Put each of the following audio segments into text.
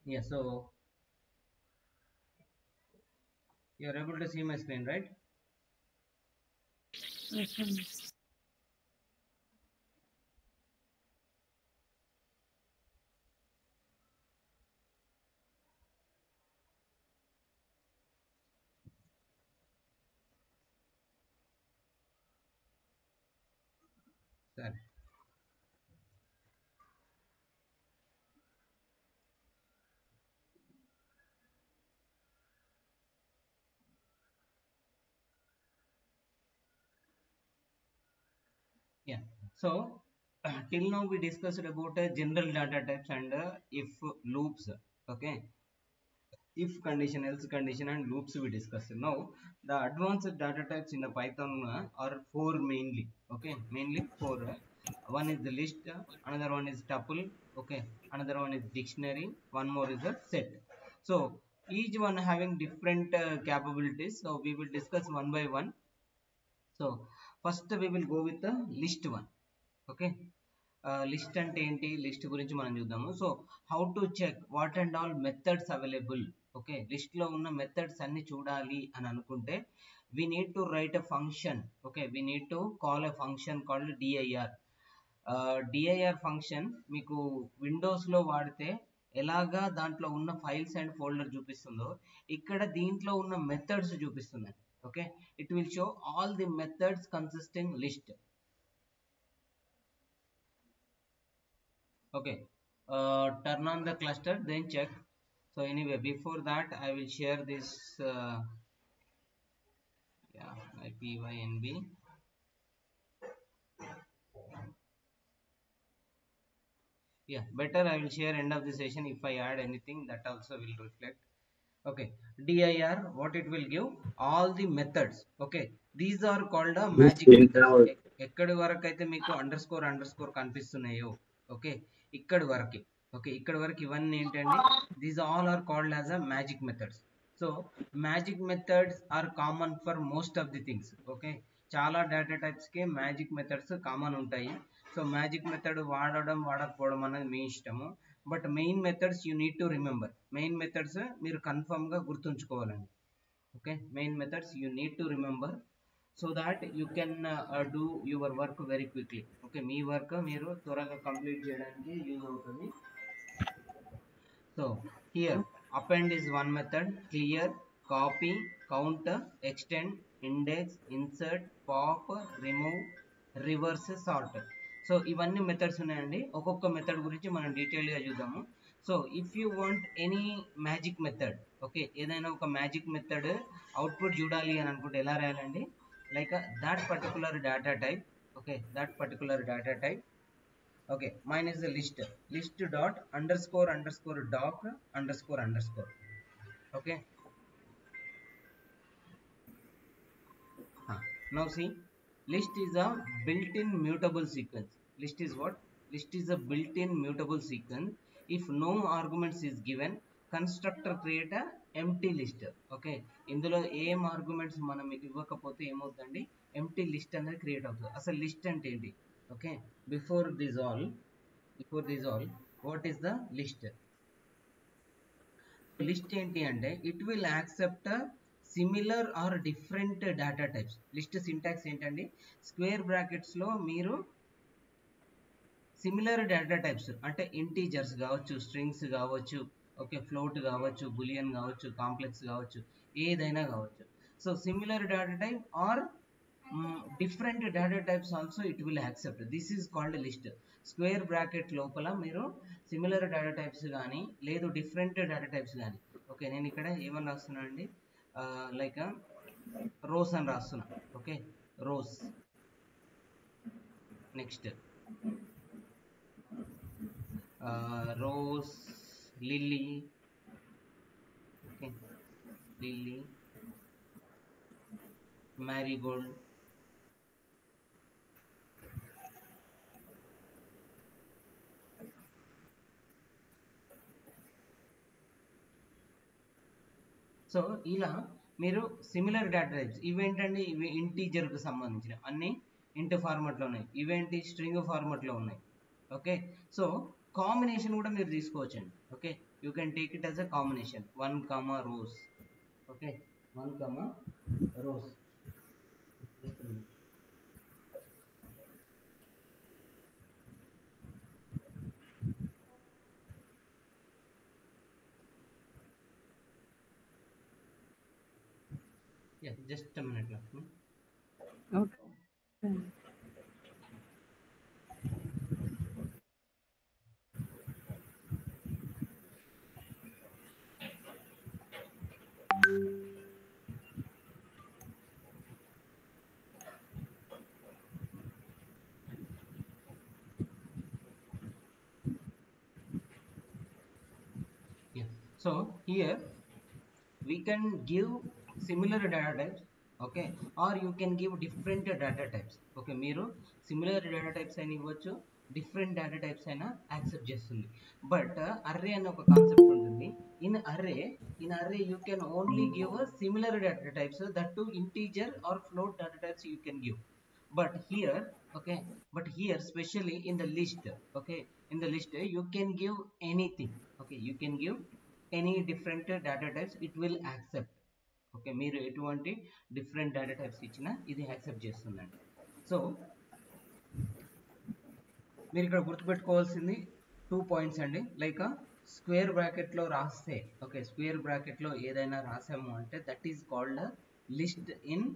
yeah so you're able to see my screen right సరే yeah so till now we discussed about uh, general data types and uh, if loops okay if condition else condition and loops we discussed now the advanced data types in the python uh, are four mainly okay mainly four uh, one is the list uh, another one is tuple okay another one is dictionary one more is a set so each one having different uh, capabilities so we will discuss one by one so first we will go with the list one okay list అంటే ఏంటి list గురించి మనం చూద్దాము so how to check what and all methods available okay లిస్ట్లో ఉన్న methods అన్ని చూడాలి అని అనుకుంటే we need to write a function okay we need to call a function called DIR DIR function మీకు విండోస్లో వాడితే ఎలాగా దాంట్లో ఉన్న ఫైల్స్ అండ్ ఫోల్డర్ చూపిస్తుందో ఇక్కడ దీంట్లో ఉన్న మెథడ్స్ చూపిస్తుంది okay it will show all the methods consisting list okay uh, turn on the cluster then check so anyway before that i will share this uh, yeah my pynb yeah better i will share end of the session if i add anything that also will reflect okay dir what it will give all the methods okay these are called a magic methods ఎక్కడి వరకు అయితే మీకు underscore underscore కనిపిస్తున్నాయో okay ఇక్కడి వరకు okay ఇక్కడి వరకు ఇవన్నీ ఏంటండి these all are called as a magic methods so magic methods are common for most of the things okay చాలా డేటా టైప్స్కి మ్యాజిక్ మెథడ్స్ కామన్ ఉంటాయి సో మ్యాజిక్ మెథడ్ వాడడం వాడకపోవడం అనేది మీ ఇష్టము but main methods you need to remember main methods మీరు కన్ఫర్మ్గా గుర్తుంచుకోవాలండి okay main methods you need to remember so that you can do your work very quickly okay మీ వర్క్ మీరు త్వరగా కంప్లీట్ చేయడానికి యూజ్ అవుతుంది so here append is one method clear copy count extend index insert pop remove reverse sort so ఇవన్నీ methods ఉన్నాయండి ఒక్కొక్క method గురించి మనం డీటెయిల్గా చూద్దాము so if you want any magic method okay ఏదైనా ఒక మ్యాజిక్ మెథడ్ అవుట్పుట్ చూడాలి అని అనుకుంటే ఎలా రాయాలండి like uh, that particular data type okay that particular data type okay mine is the list list dot underscore underscore doc underscore underscore okay huh. now see list is a built-in mutable sequence list is what list is a built-in mutable sequence if no arguments is given constructor create a empty list okay ఇందులో ఏం arguments మనం ఇవ్వకపోతే ఏమవుతుందండి empty list అనేది create అవుతుంది అసలు list అంటే ఏంటి okay before this all before this all what is the list list ఏంటి అంటే it will accept similar or different data types list syntax ఏంటండి స్క్వేర్ బ్రాకెట్స్లో మీరు సిమిలర్ డేటా టైప్స్ అంటే ఇంటీజర్స్ కావచ్చు స్ట్రింగ్స్ కావచ్చు ఓకే ఫ్లోట్ కావచ్చు బులియన్ కావచ్చు కాంప్లెక్స్ కావచ్చు ఏదైనా కావచ్చు so similar data type or different data types also it will accept this is called list square bracket లోపల మీరు సిమిలర్ డేటా టైప్స్ కానీ లేదు డిఫరెంట్ డేటా టైప్స్ కానీ ఓకే నేను ఇక్కడ ఏమని రాస్తున్నా అండి లైక్ రోస్ అని రాస్తున్నా okay rose next rose lily okay lily marigold so ఇలా మీరు సిమిలర్ డేటా టైప్స్ ఇవేంటండి ఇవి ఇంటీజర్కి సంబంధించిన అన్ని ఇంట్ ఫార్మాట్లో ఉన్నాయి ఇవేంటి స్ట్రింగ్ ఫార్మాట్లో ఉన్నాయి ఓకే సో కాంబినేషన్ కూడా మీరు తీసుకోవచ్చండి okay you can take it as a combination one comma rose okay one comma rose Yeah, just a minute left. hmm? Okay. Yeah. So here we can give similar data types okay or you can give different data types okay మీరు similar data types అయినా ఇవ్వచ్చు different data types అయినా accept చేస్తుంది but array అనే ఒక concept ఉంటుంది in array in array you can only give similar data types that too integer or float data types you can give but here okay but here especially in the list okay in the list you can give anything okay you can give any different data types it will accept okay మీరు ఎటువంటి different data types ఇచ్చినా ఇది accept చేస్తుందండి so మీరు ఇక్కడ గుర్తుపెట్టుకోవాల్సింది two points అండి like square బ్రాకెట్లో రాస్తే ఓకే స్క్వేర్ బ్రాకెట్లో ఏదైనా రాసాము అంటే that is called list in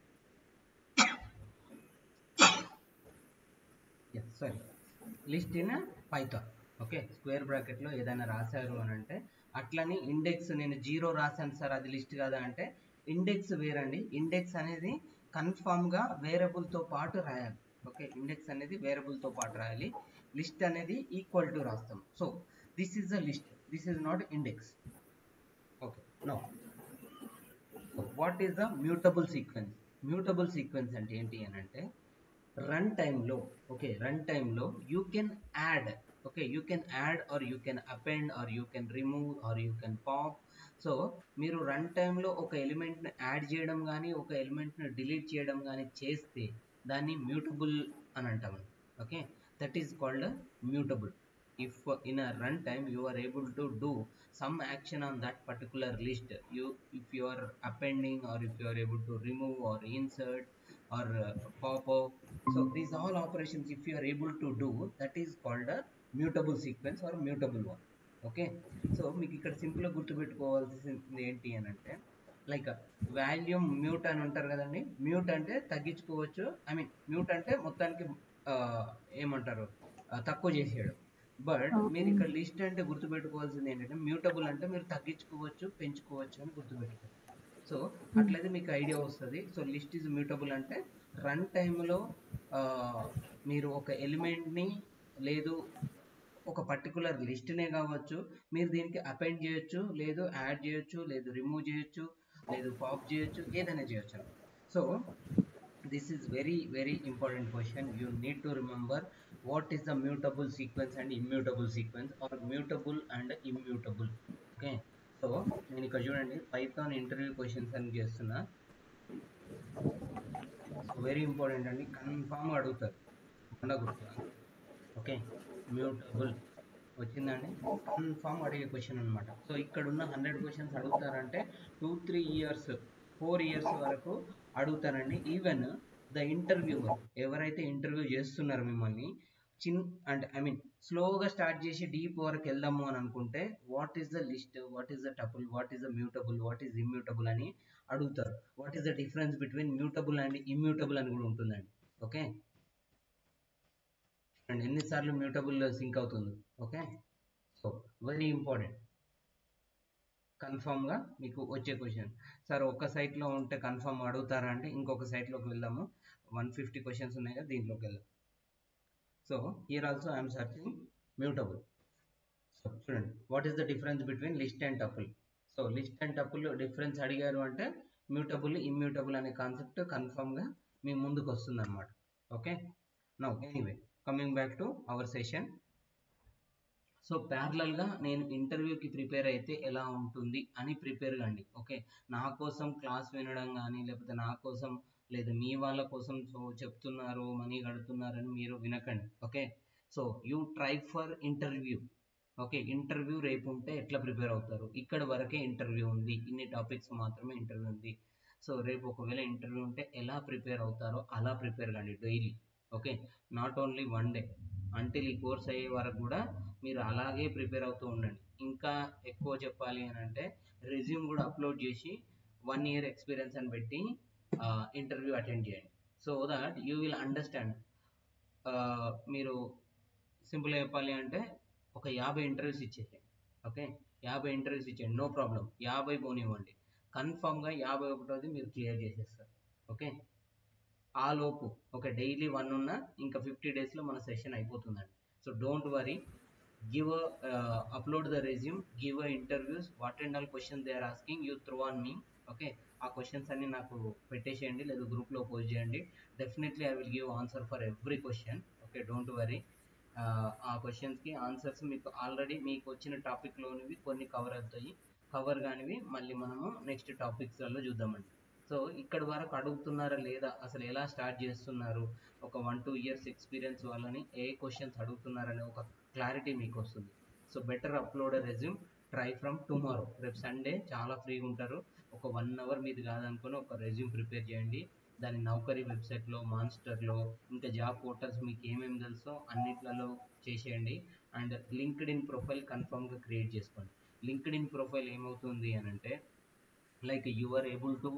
sorry list in Python okay square బ్రాకెట్లో ఏదైనా రాశారు అని అంటే అట్లని ఇండెక్స్ నేను జీరో రాశాను సార్ అది లిస్ట్ కాదా అంటే ఇండెక్స్ వేరండి ఇండెక్స్ అనేది కన్ఫామ్గా వేరియబుల్తో పాటు రాయాలి ఓకే ఇండెక్స్ అనేది వేరియబుల్తో పాటు రాయాలి లిస్ట్ అనేది ఈక్వల్ టు రాస్తాం so this is a list this is not index okay no what is the mutable sequence mutable sequence అంటే ఏంటి అని అంటే రన్ టైంలో ఓకే రన్ టైంలో you can add okay you can add or you can append or you can remove or you can pop so మీరు run టైంలో ఒక ఎలిమెంట్ని add చేయడం కానీ ఒక ఎలిమెంట్ని డిలీట్ చేయడం కానీ చేస్తే దాన్ని మ్యూటబుల్ అని అంటాం okay that is called mutable if uh, in a runtime you are able to do some action on that particular list you if you are appending or if you are able to remove or insert or uh, pop off so these all operations if you are able to do that is called a mutable sequence or mutable one okay so మీకు ఇక్కడ సింపుల్గా గుర్తుపెట్టుకోవాల్సింది ఏంటి అని అంటే like volume mute అని ఉంటారు కదండి మ్యూట్ అంటే తగ్గించుకోవచ్చు ఐ మీన్ మ్యూట్ అంటే మొత్తానికి ఆ, ఏమంటారు ఆ, తక్కువ చేసేయడం బట్ మీరు ఇక్కడ లిస్ట్ అంటే గుర్తుపెట్టుకోవాల్సింది ఏంటంటే మ్యూటబుల్ అంటే మీరు తగ్గించుకోవచ్చు పెంచుకోవచ్చు అని గుర్తుపెట్టుకోవాలి సో అట్లయితే మీకు ఐడియా వస్తుంది సో లిస్ట్ ఈజ్ మ్యూటబుల్ అంటే రన్ టైంలో మీరు ఒక ఎలిమెంట్ని లేదు ఒక పర్టికులర్ లిస్ట్నే కావచ్చు మీరు దీనికి అపెండ్ చేయొచ్చు లేదు యాడ్ చేయొచ్చు లేదు రిమూవ్ చేయొచ్చు లేదు పాప్ చేయొచ్చు ఏదైనా చేయొచ్చు so this is very very important question you need to remember what is the mutable sequence and immutable sequence or mutable and immutable okay so నేను ఇక్కడ చూడండి పైథాన్ ఇంటర్వ్యూ క్వశ్చన్స్ అని చేస్తున్నా వెరీ ఇంపార్టెంట్ అండి confirm అడుగుతారు ఉండకూడదు okay mutable వచ్చిందండి confirm అడిగే క్వశ్చన్ అనమాట సో ఇక్కడ ఉన్న హండ్రెడ్ క్వశ్చన్స్ అడుగుతారంటే two three years four years వరకు అడుగుతారండి ఈవెన్ ద ఇంటర్వ్యూవర్ ఎవరైతే ఇంటర్వ్యూ చేస్తున్నారో మిమ్మల్ని చిన్ అంటే ఐ మీన్ స్లోగా స్టార్ట్ చేసి డీప్ వరకు వెళ్దాము అని అనుకుంటే what is the list what is the tuple what is the mutable what is immutable అని అడుగుతారు what is the difference between mutable and immutable అని కూడా ఉంటుందండి ఓకే అండ్ ఎన్నిసార్లు మ్యూటబుల్ సింక్ అవుతుంది ఓకే సో వెరీ ఇంపార్టెంట్ కన్ఫామ్గా మీకు వచ్చే క్వశ్చన్ సార్ ఒక సైట్లో ఉంటే కన్ఫామ్ అడుగుతారా అంటే ఇంకొక సైట్లోకి వెళ్దాము వన్ ఫిఫ్టీ క్వశ్చన్స్ ఉన్నాయి కదా దీంట్లోకి వెళ్దాం so here also I'm searching mutable so చూడండి what is the difference between list and tuple so list and tuple difference అడిగారు అంటే మ్యూటబుల్ ఇమ్యూటబుల్ అనే కాన్సెప్ట్ కన్ఫామ్గా మీ ముందుకు వస్తుంది అనమాట okay no anyway coming back to our session so ప్యారలల్గా నేను ఇంటర్వ్యూకి ప్రిపేర్ అయితే ఎలా ఉంటుంది అని ప్రిపేర్ కండి ఓకే నా కోసం క్లాస్ వినడం కానీ లేకపోతే నా కోసం లేదా మీ వాళ్ళ కోసం సో చెప్తున్నారు మనీ కడుతున్నారని మీరు వినకండి okay so you try for interview okay interview రేపు ఉంటే ఎట్లా ప్రిపేర్ అవుతారు ఇక్కడ వరకే ఇంటర్వ్యూ ఉంది ఇన్ని టాపిక్స్ మాత్రమే ఇంటర్వ్యూ ఉంది సో రేపు ఒకవేళ ఇంటర్వ్యూ ఉంటే ఎలా ప్రిపేర్ అవుతారో అలా ప్రిపేర్ కండి daily okay not only one day until ఈ కోర్స్ అయ్యే వరకు కూడా మీరు అలాగే ప్రిపేర్ అవుతూ ఉండండి ఇంకా ఎక్కువ చెప్పాలి అని అంటే రెజ్యూమ్ కూడా అప్లోడ్ చేసి వన్ ఇయర్ ఎక్స్పీరియన్స్ అని పెట్టి ఇంటర్వ్యూ అటెండ్ చేయండి so that you will understand మీరు సింపుల్గా చెప్పాలి అంటే ఒక యాభై ఇంటర్వ్యూస్ ఇచ్చేసేయండి ఓకే యాభై ఇంటర్వ్యూస్ ఇచ్చేయండి నో ప్రాబ్లం యాభై పోనివ్వండి కన్ఫామ్గా యాభై ఒకటోది మీరు క్లియర్ చేసేస్తారు ఓకే ఆ లోపు ఒక డైలీ వన్ ఉన్న ఇంకా ఫిఫ్టీ డేస్లో మన సెషన్ అయిపోతుందండి so don't worry give upload the resume give a interviews what and all question they are asking you through on me okay ఆ క్వశ్చన్స్ అన్ని నాకు పెట్టేసేయండి లేదా గ్రూప్లో పోస్ట్ చేయండి definitely I will give answer for every question okay don't worry ఆ క్వశ్చన్స్కి answers మీకు ఆల్రెడీ మీకు వచ్చిన టాపిక్లోనివి కొన్ని కవర్ అవుతాయి కవర్ కానివి మళ్ళీ మనము నెక్స్ట్ టాపిక్స్లలో చూద్దామండి సో ఇక్కడ వరకు అడుగుతున్నారా లేదా అసలు ఎలా స్టార్ట్ చేస్తున్నారు ఒక వన్ టూ ఇయర్స్ ఎక్స్పీరియన్స్ వాళ్ళని ఏ క్వశ్చన్స్ అడుగుతున్నారనే ఒక క్లారిటీ మీకు వస్తుంది so better upload resume try from tomorrow రేపు సండే చాలా ఫ్రీగా ఉంటారు ఒక వన్ అవర్ మీది కాదనుకొని ఒక రెజ్యూమ్ ప్రిపేర్ చేయండి దాని నౌకరీ వెబ్సైట్లో మాన్స్టర్లో ఇంకా జాబ్ పోర్టల్స్ మీకు ఏమేమి తెలుసో అన్నిట్లలో చేసేయండి అండ్ లింక్డ్ ఇన్ ప్రొఫైల్ కన్ఫర్మ్గా క్రియేట్ చేసుకోండి లింక్డ్ ఇన్ ప్రొఫైల్ ఏమవుతుంది అని అంటే like you are able to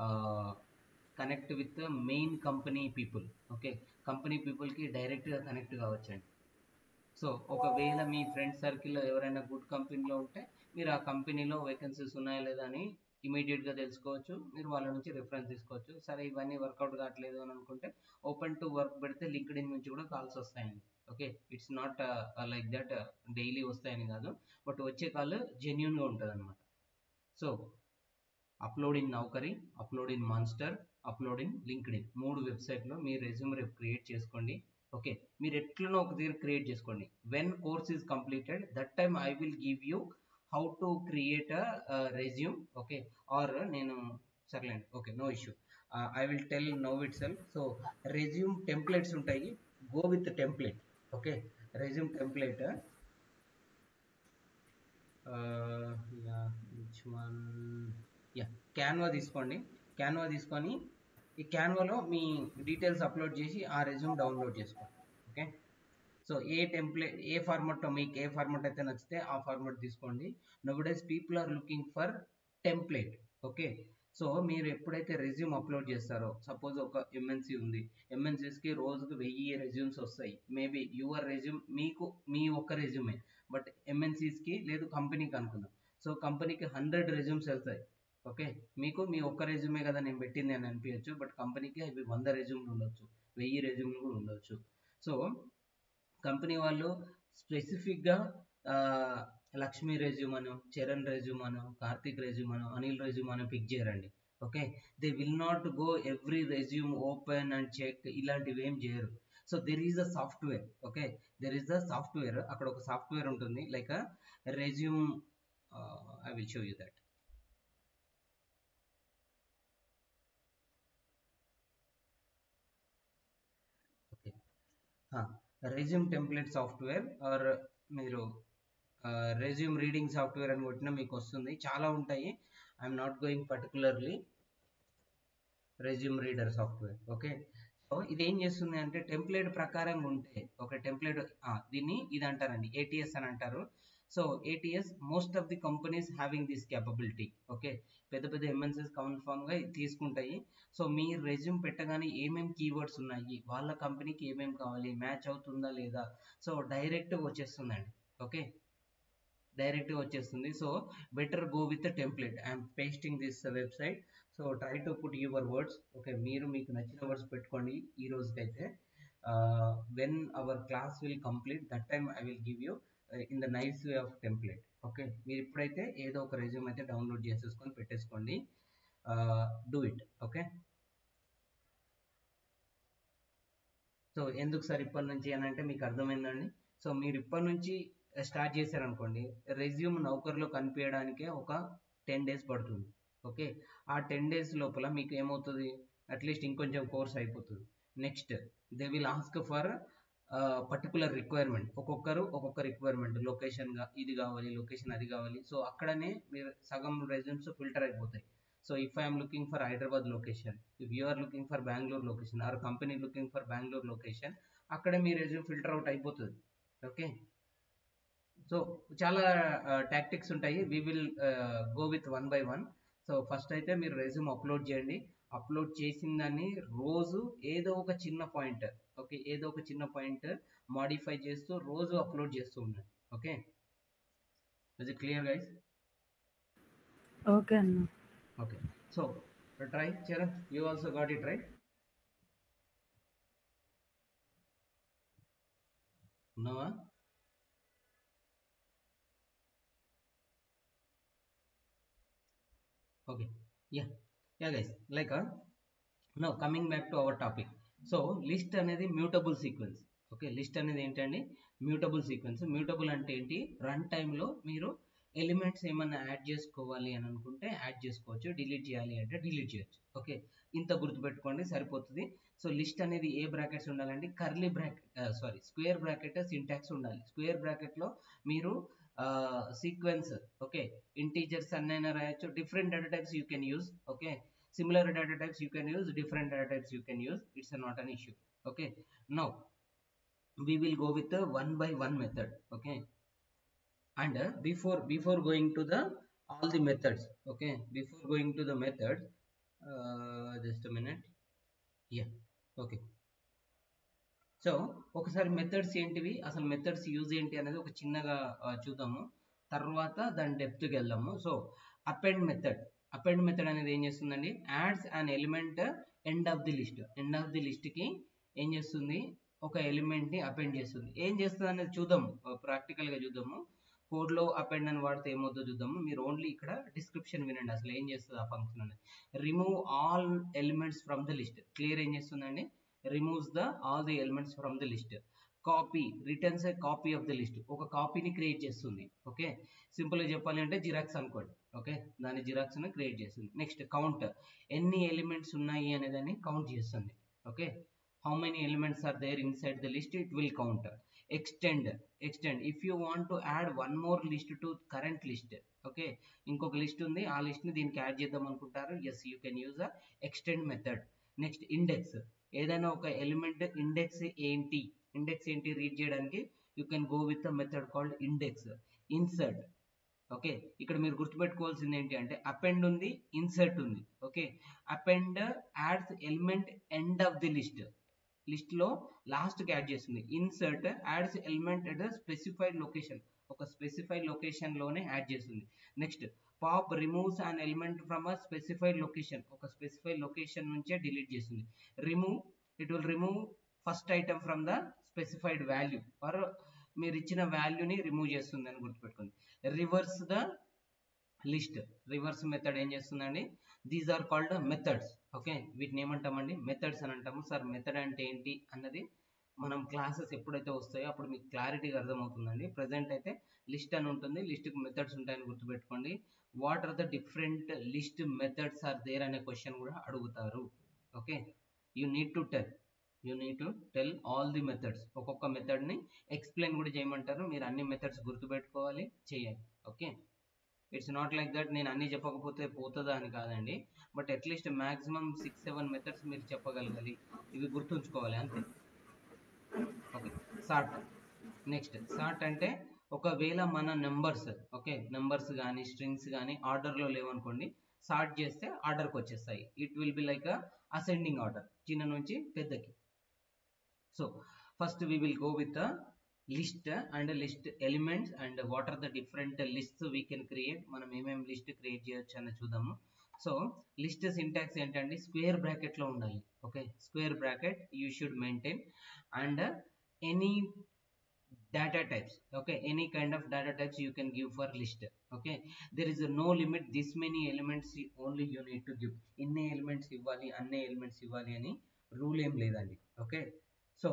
connect with main company people okay company పీపుల్కి డైరెక్ట్గా కనెక్ట్ కావచ్చండి సో ఒకవేళ మీ ఫ్రెండ్ సర్కిల్లో ఎవరైనా గుడ్ కంపెనీలో ఉంటే మీరు ఆ కంపెనీలో వేకెన్సీస్ ఉన్నాయా లేదా అని ఇమీడియట్గా తెలుసుకోవచ్చు మీరు వాళ్ళ నుంచి రిఫరెన్స్ తీసుకోవచ్చు సరే ఇవన్నీ వర్కౌట్ కావట్లేదు అని అనుకుంటే ఓపెన్ టు వర్క్ పెడితే లింక్డ్ ఇన్ నుంచి కూడా కాల్స్ వస్తాయండి okay it's not like that daily వస్తాయని కాదు బట్ వచ్చే కాల్ జెన్యున్గా ఉంటుంది అనమాట so upload in Naukri upload in Monster upload in LinkedIn మూడు వెబ్సైట్లో మీ రెజ్యూమ్ రేపు క్రియేట్ చేసుకోండి ఓకే మీరు ఎట్లనో ఒక దగ్గర క్రియేట్ చేసుకోండి when course is completed that time I will give you how to create a resume okay are నేను సర్లేండి okay no issue I will tell no itself so resume templates ఉంటాయి go with template okay resume template which one yeah Canva తీసుకోండి Canva తీసుకొని ఈ క్యాన్వాలో మీ details upload చేసి ఆ రెజ్యూమ్ డౌన్లోడ్ చేసుకోండి ఓకే సో ఏ టెంప్లెట్ ఏ ఫార్మాట్ మీకు ఏ ఫార్మాట్ అయితే నచ్చితే ఆ ఫార్మాట్ తీసుకోండి nowadays people are looking for template okay so మీరు ఎప్పుడైతే రెజ్యూమ్ అప్లోడ్ చేస్తారో సపోజ్ ఒక ఎంఎన్సీ ఉంది ఎంఎన్సీస్కి రోజుకు వెయ్యి రెజ్యూమ్స్ వస్తాయి మేబీ యువర్ రెజ్యూమ్ మీకు మీ ఒక్క రెజ్యూమే బట్ ఎంఎన్సీస్కి లేదు కంపెనీకి అనుకుందాం సో కంపెనీకి హండ్రెడ్ రెజ్యూమ్స్ వెళ్తాయి ఓకే మీకు మీ ఒక్క రెజ్యూమే కదా నేను పెట్టింది అని అనిపించచ్చు బట్ కంపెనీకి అవి వంద రెజ్యూమ్లు ఉండొచ్చు వెయ్యి రెజ్యూమ్లు కూడా ఉండొచ్చు సో కంపెనీ వాళ్ళు స్పెసిఫిక్గా లక్ష్మీ రెజ్యూమ్ అను చరణ్ రెజ్యూమ్ అను కార్తిక్ రెజ్యూమ్ అను అనిల్ రెజ్యూమ్ అను పిక్ చేయరండి okay they will not go every resume open and check ఇలాంటివి ఏం చేయరు so there is a software okay there is the software అక్కడ ఒక సాఫ్ట్వేర్ ఉంటుంది like resume I will show you that okay resume template software or మీరు resume reading software అని కొట్టినా మీకు వస్తుంది చాలా ఉంటాయి I'm not going particularly resume reader software okay so ఇది ఏం చేస్తుంది అంటే టెంప్లెట్ ప్రకారంగా ఉంటే ఒక టెంప్లెట్ దీన్ని ఇది అంటారండి ఏటీఎస్ అని అంటారు so ATS most of the companies having this capability okay పెద్ద పెద్ద ఎంఎన్సీస్ కన్ఫామ్గా తీసుకుంటాయి సో మీ రెజ్యూమ్ పెట్టగానే ఏమేమి కీవర్డ్స్ ఉన్నాయి వాళ్ళ కంపెనీకి ఏమేమి కావాలి మ్యాచ్ అవుతుందా లేదా సో డైరెక్ట్గా వచ్చేస్తుందండి ఓకే డైరెక్ట్గా వచ్చేస్తుంది so better go with template I'm pasting this website so try to put your words okay మీరు మీకు నచ్చిన వర్డ్స్ పెట్టుకోండి ఈ రోజుకైతే when our class will complete that time I will give you in the nice way of template okay మీరు ఇప్పుడైతే ఏదో ఒక రెజ్యూమ్ అయితే డౌన్లోడ్ చేసేసుకొని పెట్టేసుకోండి డూ ఇట్ ఓకే సో ఎందుకు సార్ ఇప్పటి నుంచి అని అంటే మీకు అర్థమైందండి సో మీరు ఇప్పటి నుంచి స్టార్ట్ చేశారనుకోండి రెజ్యూమ్ నౌకర్లో కనిపించడానికే ఒక టెన్ డేస్ పడుతుంది ఓకే ఆ టెన్ డేస్ లోపల మీకు ఏమవుతుంది అట్లీస్ట్ ఇంకొంచెం కోర్స్ అయిపోతుంది next they will ask for particular requirement ఒక్కొక్కరు ఒక్కొక్క రిక్వైర్మెంట్ లొకేషన్ ఇది కావాలి లొకేషన్ అది కావాలి సో అక్కడనే మీరు సగం రెజ్యూమ్స్ ఫిల్టర్ అయిపోతాయి so if I'm looking for Hyderabad location if you are looking for Bengaluru location or company looking for Bengaluru location అక్కడే మీ రెజ్యూమ్ ఫిల్టర్ అవుట్ అయిపోతుంది ఓకే సో చాలా టాక్టిక్స్ ఉంటాయి we will go with one by one so first అయితే మీరు resume upload చేయండి upload చేసిన దాన్ని రోజు ఏదో ఒక చిన్న పాయింట్ ఓకే ఏదో ఒక చిన్న పాయింట్ మాడిఫై చేస్తూ రోజు అప్లోడ్ చేస్తూ ఉండండి okay is clear guys okay అన్న okay so try Charan you also got it right ఉన్నావా okay yeah yeah guys like uh, now coming back to our topic so list అనేది మ్యూటబుల్ సీక్వెన్స్ ఓకే లిస్ట్ అనేది ఏంటండి mutable sequence mutable అంటే ఏంటి run టైంలో మీరు elements ఏమన్నా add చేసుకోవాలి అని అనుకుంటే యాడ్ చేసుకోవచ్చు డిలీట్ చేయాలి అంటే డిలీట్ చేయొచ్చు ఓకే ఇంత గుర్తుపెట్టుకోండి సరిపోతుంది సో లిస్ట్ అనేది ఏ బ్రాకెట్స్ ఉండాలండి curly bracket sorry square bracket syntax ఉండాలి స్క్వేర్ బ్రాకెట్లో మీరు సీక్వెన్స్ ఓకే ఇంటీజర్స్ అన్నైనా రాయొచ్చు different data types you can use okay similar data types you can use different data types you can use it's a not an issue okay now we will go with the one by one method okay and uh, before before going to the all the methods okay before going to the method uh, just a minute yeah okay so ఒకసారి methods ఏంటివి అసలు methods use ఏంటి అనేది ఒక చిన్నగా చూద్దాము తర్వాత దాని డెప్త్కి వెళ్దాము so append method append method అనేది ఏం చేస్తుందండి adds an element end of the list end of the లిస్ట్కి ఏం చేస్తుంది ఒక ఎలిమెంట్ని అపెండ్ చేస్తుంది ఏం చేస్తుంది అనేది చూద్దాము ప్రాక్టికల్గా చూద్దాము కోడ్లో అపెండ్ అని వాడితే ఏమవుతుందో చూద్దాము మీరు ఓన్లీ ఇక్కడ డిస్క్రిప్షన్ వినండి అసలు ఏం చేస్తుంది ఆ ఫంక్షన్ అనేది remove all elements from the list clear ఏం చేస్తుందండి removes the all the elements from the list copy returns a copy of the list ఒక కాపీని క్రియేట్ చేస్తుంది ఓకే సింపుల్గా చెప్పాలి అంటే జిరాక్స్ అనుకోండి ఓకే దాని జిరాక్స్ని క్రియేట్ చేస్తుంది నెక్స్ట్ కౌంట్ ఎన్ని ఎలిమెంట్స్ ఉన్నాయి అనేదాన్ని కౌంట్ చేస్తుంది okay how many elements are there inside the list it will count extend extend if you want to add one more list to current list okay ఇంకొక లిస్ట్ ఉంది ఆ లిస్ట్ని దీనికి యాడ్ చేద్దాం అనుకుంటారు yes you can use a extend method next index ఏదైనా ఒక element index ఏంటి ఇండెక్స్ ఏంటి రీడ్ చేయడానికి you can go with a method called index insert okay ఇక్కడ మీరు గుర్తుపెట్టుకోవాల్సింది ఏంటి అంటే అపెండ్ ఉంది ఇన్సర్ట్ ఉంది okay append adds element end of the list list లో లాస్ట్ కి యాడ్ చేస్తుంది insert adds element at specified location ఒక స్పెసిఫైడ్ లొకేషన్ లోనే యాడ్ చేస్తుంది next pop removes an element from a specified location ఒక specified location నుంచే delete చేస్తుంది remove it will remove first item from the specified value or మీరు ఇచ్చిన వాల్యూని remove చేస్తుంది అని గుర్తుపెట్టుకోండి reverse the list reverse method ఏం చేస్తుందండి these are called methods okay వీటిని ఏమంటామండి మెథడ్స్ అని అంటాము సార్ మెథడ్ అంటే ఏంటి అన్నది మనం క్లాసెస్ ఎప్పుడైతే వస్తాయో అప్పుడు మీకు క్లారిటీగా అర్థమవుతుందండి ప్రజెంట్ అయితే లిస్ట్ అని ఉంటుంది లిస్ట్కి మెథడ్స్ ఉంటాయని గుర్తుపెట్టుకోండి what are the different list methods are there అనే క్వశ్చన్ కూడా అడుగుతారు okay you need to tell you need to tell all the methods ఒక్కొక్క మెథడ్ని ఎక్స్ప్లెయిన్ కూడా చేయమంటారు మీరు అన్ని మెథడ్స్ గుర్తుపెట్టుకోవాలి చేయాలి okay it's not like that నేను అన్ని చెప్పకపోతే పోతుందా అని కాదండి but at least maximum six seven methods మీరు చెప్పగలగాలి ఇవి గుర్తుంచుకోవాలి అంతే ఓకే సార్ట్ నెక్స్ట్ సార్ట్ అంటే ఒకవేళ మన నెంబర్స్ ఓకే నెంబర్స్ కానీ స్ట్రింగ్స్ కానీ ఆర్డర్లో లేవనుకోండి సార్ట్ చేస్తే ఆర్డర్కి వచ్చేస్తాయి it will be like ascending order చిన్న నుంచి పెద్దకి so first we will go with list and list elements and what are the different lists we can create మనం ఏమేమి లిస్ట్ క్రియేట్ చేయొచ్చు అని చూద్దాము సో లిస్ట్ సింటాక్స్ ఏంటంటే స్క్వేర్ బ్రాకెట్లో ఉండాలి okay square bracket you should maintain and any data types okay any kind of data types you can give for list okay there is a no limit this many elements only you need to give ఇన్ని elements ఇవ్వాలి అన్ని elements ఇవ్వాలి అని rule ఏం లేదండి okay so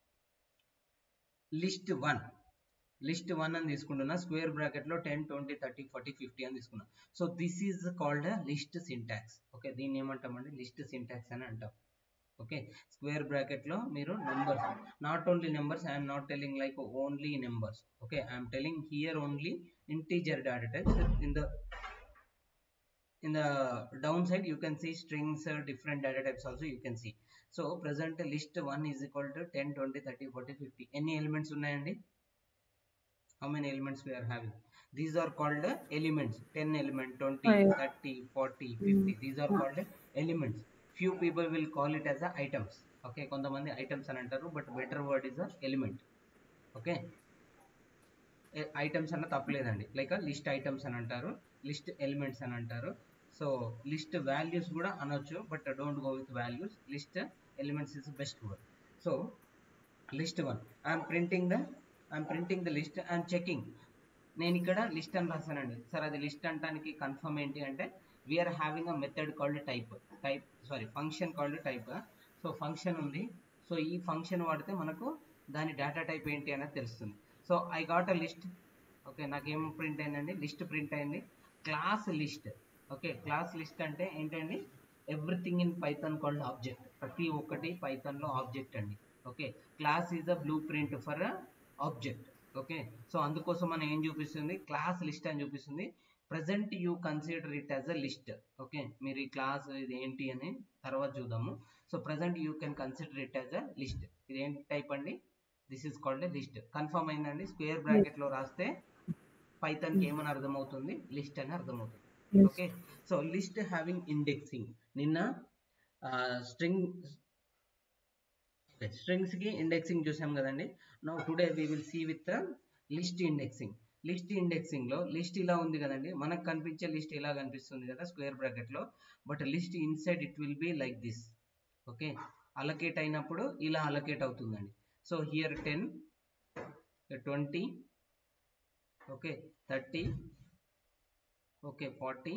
list one list one అని తీసుకుంటున్నా square bracket లో ten twenty thirty forty fifty అని తీసుకున్నా so this is called list syntax okay దీన్ని ఏమంటామండి లిస్ట్ సింటాక్స్ అని అంటాం ఓకే స్క్వేర్ బ్రాకెట్ లో మీరు numbers not only numbers I'm not telling like only numbers okay I'm telling here only integer data types in the in the downside you can see strings uh, different data types also you can see so present list 1 is equal to 10 20 30 40 50 ఎన్ని elements ఉన్నాయండి how many elements we are having these are called uh, elements 10 element 20 Five. 30 40 50 these are called uh, elements few people will call it as a items okay కొంతమంది items అని అంటారు but better word is a element okay items అన్న తప్పలేదండి like list items అని అంటారు list elements అని అంటారు so list values కూడా అనొచ్చు but don't go with values list elements is best word so list one I'm printing the I'm printing the list I'm checking నేను ఇక్కడ లిస్ట్ అని రాశానండి సార్ అది లిస్ట్ అంటానికి కన్ఫర్మ్ ఏంటి అంటే we're having a method called type type sorry function called type so function ఉంది so ఈ ఫంక్షన్ వాడితే మనకు దాని డేటా టైప్ ఏంటి అనేది తెలుస్తుంది so I got a list okay నాకేం ప్రింట్ అయిందండి లిస్ట్ ప్రింట్ అయింది class list okay class list అంటే ఏంటండి everything in Python called object ప్రతి ఒక్కటి పైథాన్లో ఆబ్జెక్ట్ అండి okay class is a blueprint for object okay so అందుకోసం మనం ఏం చూపిస్తుంది క్లాస్ లిస్ట్ అని చూపిస్తుంది present you consider it as a list okay మీరు ఈ క్లాస్ ఇది ఏంటి అని తర్వాత చూద్దాము so present you can consider it as a list ఇది ఏంటి టైప్ అండి this is called list confirm అయిందండి స్క్వేర్ బ్రాకెట్ లో రాస్తే పైథాన్ కి ఏమని అర్థమవుతుంది లిస్ట్ అని అర్థమవుతుంది Yes. Okay so list having indexing నిన్న స్ట్రింగ్ ఓకే స్ట్రింగ్స్ కి ఇండెక్సింగ్ చూసాం కదండి no today we will see with list indexing list indexing లో లిస్ట్ ఇలా ఉంది కదండి మనకు కనిపించే లిస్ట్ ఇలా కనిపిస్తుంది కదా స్క్వేర్ బ్రాకెట్ లో but list inside it will be like this okay allocate అయినప్పుడు ఇలా అలకేట్ అవుతుందండి so here ten twenty okay thirty okay forty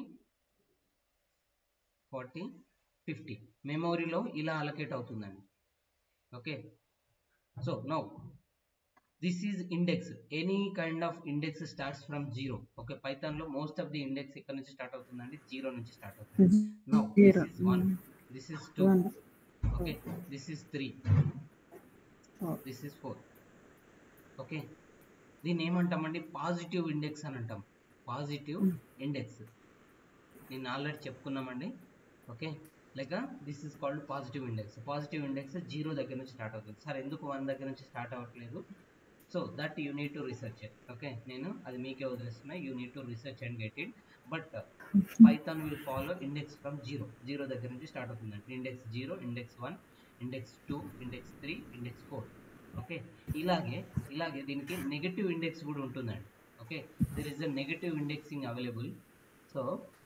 forty fifty మెమోరీలో ఇలా అలకేట్ అవుతుందండి okay so now this is index any kind of index starts from zero okay Python లో most of the index ఇక్కడ నుంచి start అవుతుందండి zero నుంచి start అవుతుంది now this Zero. Is one this is two One. Okay this is three Oh. This is four okay దీన్ని ఏమంటామండి positive index అని అంటాం పాజిటివ్ ఇండెక్స్ నేను ఆల్రెడీ చెప్పుకున్నామండి okay like this is called positive index positive index zero దగ్గర నుంచి start అవుతుంది sir ఎందుకు వన్ దగ్గర నుంచి స్టార్ట్ అవ్వట్లేదు so that you need to research okay నేను అది మీకే వదిలేస్తున్నా you need to research and get it but Python will follow index from zero zero దగ్గర నుంచి స్టార్ట్ అవుతుందండి index zero index one index two index three index four okay ఇలాగే ఇలాగే దీనికి నెగటివ్ ఇండెక్స్ కూడా ఉంటుందండి okay there is a negative indexing available so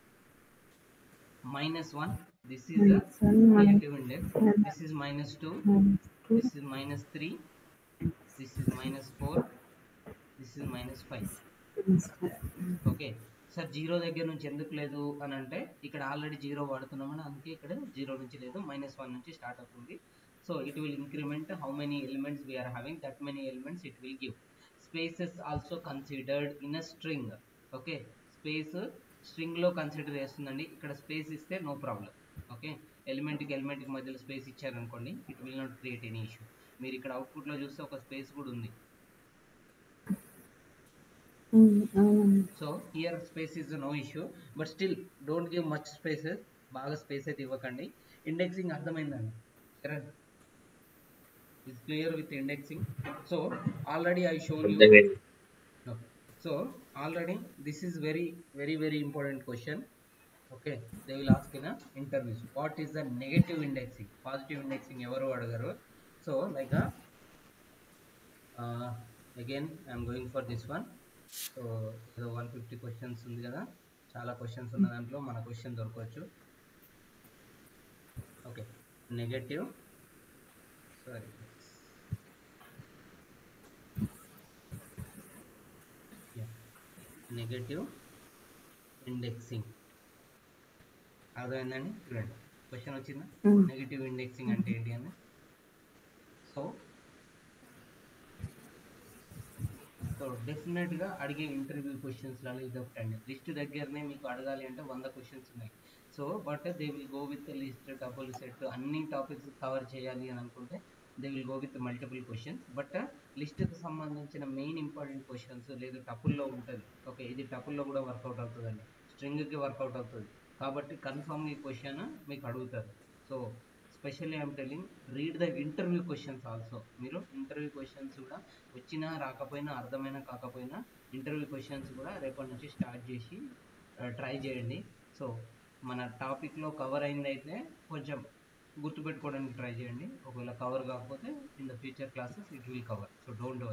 minus one this is the Minus one, minus negative index this is minus two minus two, this is minus 3 this is minus 4 this is minus 5 minus five. Okay sir zero దగ్గర నుంచి ఎందుకు లేదు అని అంటే ఇక్కడ already zero వాడుతున్నామని అందుకే ఇక్కడ zero నుంచి లేదు మైనస్ వన్ నుంచి స్టార్ట్ అవుతుంది so it will increment how many elements we're having that many elements it will give spaces also considered in a string okay space string లో కన్సిడర్ చేస్తుందండి ఇక్కడ space ఇస్తే నో ప్రాబ్లం ఓకే ఎలిమెంట్ కి element కి మధ్యలో space ఇచ్చారనుకోండి it will not create any issue మీరు ఇక్కడ అవుట్పుట్ లో చూస్తే ఒక స్పేస్ కూడా ఉంది Mm, అవునండి. So here space is no issue but still don't give much spaces బాగా స్పేస్ అయితే ఇవ్వకండి ఇండెక్సింగ్ అర్థమైందండి correct is clear with indexing so already I shown you అర్థమైంది so already this is very very very important question okay they will ask in interviews what is the negative indexing positive indexing ఎవరు అడగరు so like again I'm going for this one so ఏదో one fifty questions ఉంది కదా చాలా questions ఉన్న దాంట్లో మన question దొరకవచ్చు okay negative sorry negative indexing అర్థమైందండి చూడండి క్వశ్చన్ వచ్చిందా Mm. నెగటివ్ ఇండెక్సింగ్ అంటే ఏంటి అని సో సో డెఫినెట్గా అడిగే ఇంటర్వ్యూ క్వశ్చన్స్లలో ఇది ఒకటి అండి లిస్ట్ దగ్గరనే మీకు అడగాలి అంటే వంద క్వశ్చన్స్ ఉన్నాయి so but they will go with list double set అన్ని టాపిక్స్ కవర్ చేయాలి అని అనుకుంటే they will go with multiple questions but లిస్ట్కి సంబంధించిన మెయిన్ ఇంపార్టెంట్ క్వశ్చన్స్ లేదు టపుల్లో ఉంటుంది ఓకే ఇది టపుల్లో కూడా వర్కౌట్ అవుతుందండి స్ట్రింగ్కి వర్కౌట్ అవుతుంది కాబట్టి కన్ఫర్మ్ ఈ క్వశ్చన్ మీకు అడుగుతారు so specially I'm telling read the interview questions also మీరు ఇంటర్వ్యూ క్వశ్చన్స్ కూడా వచ్చినా రాకపోయినా అర్థమైనా కాకపోయినా ఇంటర్వ్యూ క్వశ్చన్స్ కూడా రేపటి నుంచి స్టార్ట్ చేసి ట్రై చేయండి సో మన టాపిక్లో కవర్ అయిందైతే కొంచెం గుర్తుపెట్టుకోవడానికి ట్రై చేయండి ఒకవేళ కవర్ కాకపోతే in the future classes it will cover so don't do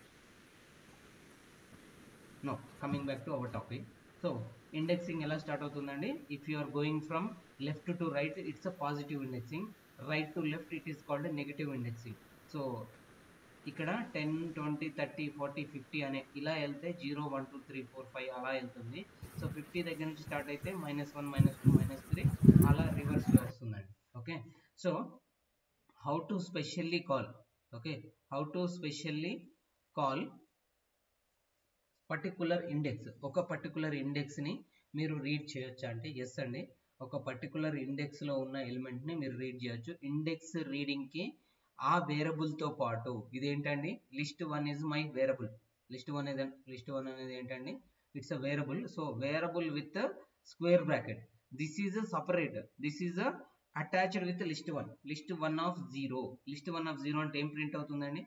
no coming back to our topic so indexing ఎలా స్టార్ట్ అవుతుందండి if you are going from left to right it's a positive indexing right to left it is called negative indexing so ఇక్కడ ten twenty thirty forty fifty అనే ఇలా వెళ్తే zero one two three four five అలా వెళ్తుంది so fifty దగ్గర నుంచి start అయితే minus one minus two minus three అలా రివర్స్లో వస్తుందండి okay so how to specially call okay how to specially call particular index ఒక పర్టికులర్ ఇండెక్స్ని మీరు రీడ్ చేయొచ్చా అంటే ఎస్ అండి ఒక పర్టికులర్ ఇండెక్స్లో ఉన్న ఎలిమెంట్ని మీరు రీడ్ చేయొచ్చు ఇండెక్స్ రీడింగ్కి ఆ వేరబుల్తో పాటు ఇదేంటండి list one is my variable list one అనేది లిస్ట్ వన్ అనేది ఏంటండి it's a variable so variable with square bracket this is separate this is attached with list one list one of zero list one of zero అంటే ఏం print అవుతుందండి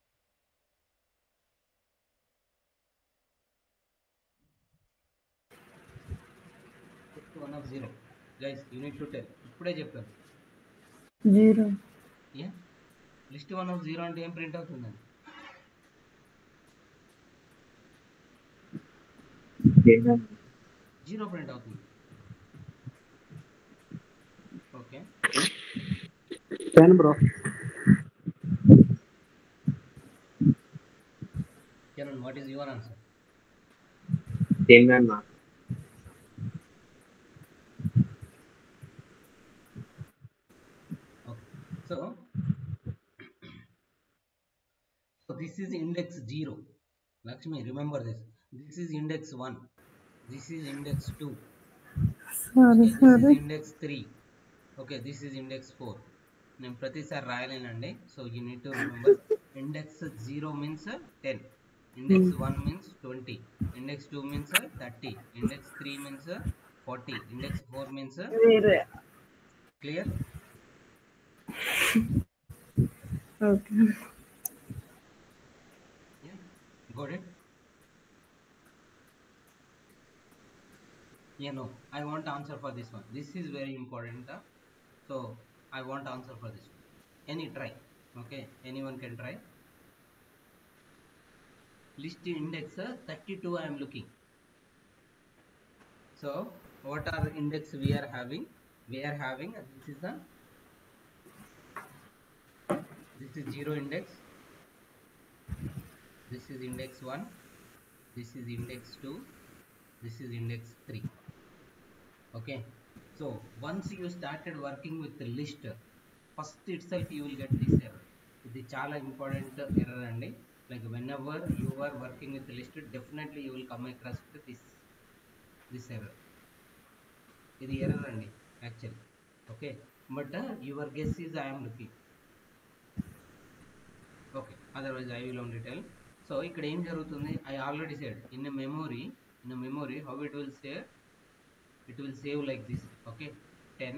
list one of zero guys you need to tell ఇప్పుడే చెప్పాను zero ఏ list one of zero అంటే ఏం print అవుతుందండి zero zero print అవుతుంది okay ten bro Kiran what is your answer ten అన్న Okay. So, so this is index 0. Lakshmi, remember this. This is index 1. This is index 2. Sorry This is sorry index 3. Okay, this is index 4. నేను ప్రతిసారి రాయలేనండి so you need to remember index zero means ten index one means twenty index two means thirty index three means forty index four means వేరే clear okay Yeah, got it? Yeah, no, I want answer for this one. This is very important. uh, so I want answer for this one. Any try. Okay, anyone can try. List index uh, 32 I am looking. So what are the index we are having? We are having uh, this is the this is zero index this is index 1 this is index 2 this is index 3 okay so once you started working with the list first itself you will get this error ఇది చాలా important error అండి like whenever you are working with list definitely you will come across with this this error ఇది error అండి actually okay but your guess is I'm looking okay otherwise I will only tell so ఇక్కడ ఏం జరుగుతుంది I already said in memory in memory how it will save it will save like this okay ten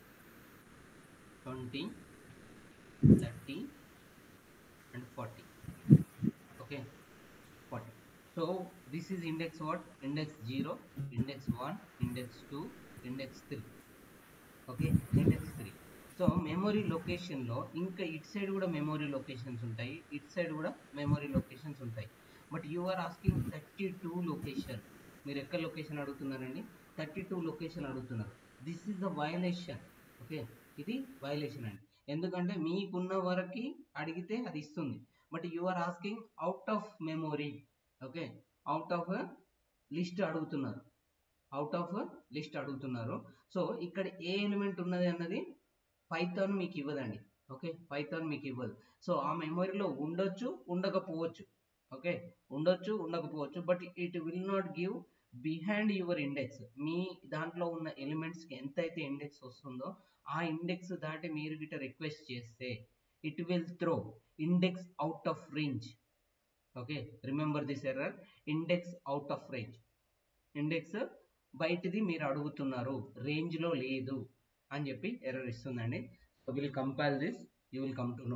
twenty thirty and forty okay forty so this is index what index zero index one index two index three okay index three so memory లొకేషన్లో ఇంకా it side కూడా memory locations ఉంటాయి it side కూడా memory locations ఉంటాయి but you are asking thirty two location మీరు ఎక్కడ location అడుగుతున్నారండి thirty two location అడుగుతున్నారు this is the violation okay ఇది వయలేషన్ అండి ఎందుకంటే మీకున్న వరకు అడిగితే అది ఇస్తుంది but you are asking out of memory okay out of list అడుగుతున్నారు అవుట్ ఆఫ్ లిస్ట్ అడుగుతున్నారు సో ఇక్కడ ఏ ఎలిమెంట్ ఉన్నది అన్నది పైథాన్ మీకు ఇవ్వదండి ఓకే పైథాన్ మీకు ఇవ్వదు సో ఆ మెమొరీలో ఉండొచ్చు ఉండకపోవచ్చు ఓకే ఉండొచ్చు ఉండకపోవచ్చు but it will not give behind your index మీ దాంట్లో ఉన్న ఎలిమెంట్స్కి ఎంతైతే ఇండెక్స్ వస్తుందో ఆ ఇండెక్స్ దాటి మీరు గిట్ట రిక్వెస్ట్ చేస్తే it will throw index out of range okay remember this error index out of range index బయటిది మీరు అడుగుతున్నారు రేంజ్లో లేదు అని చెప్పి ఎర్రర్ ఇస్తుందండి so will compile this you will come to no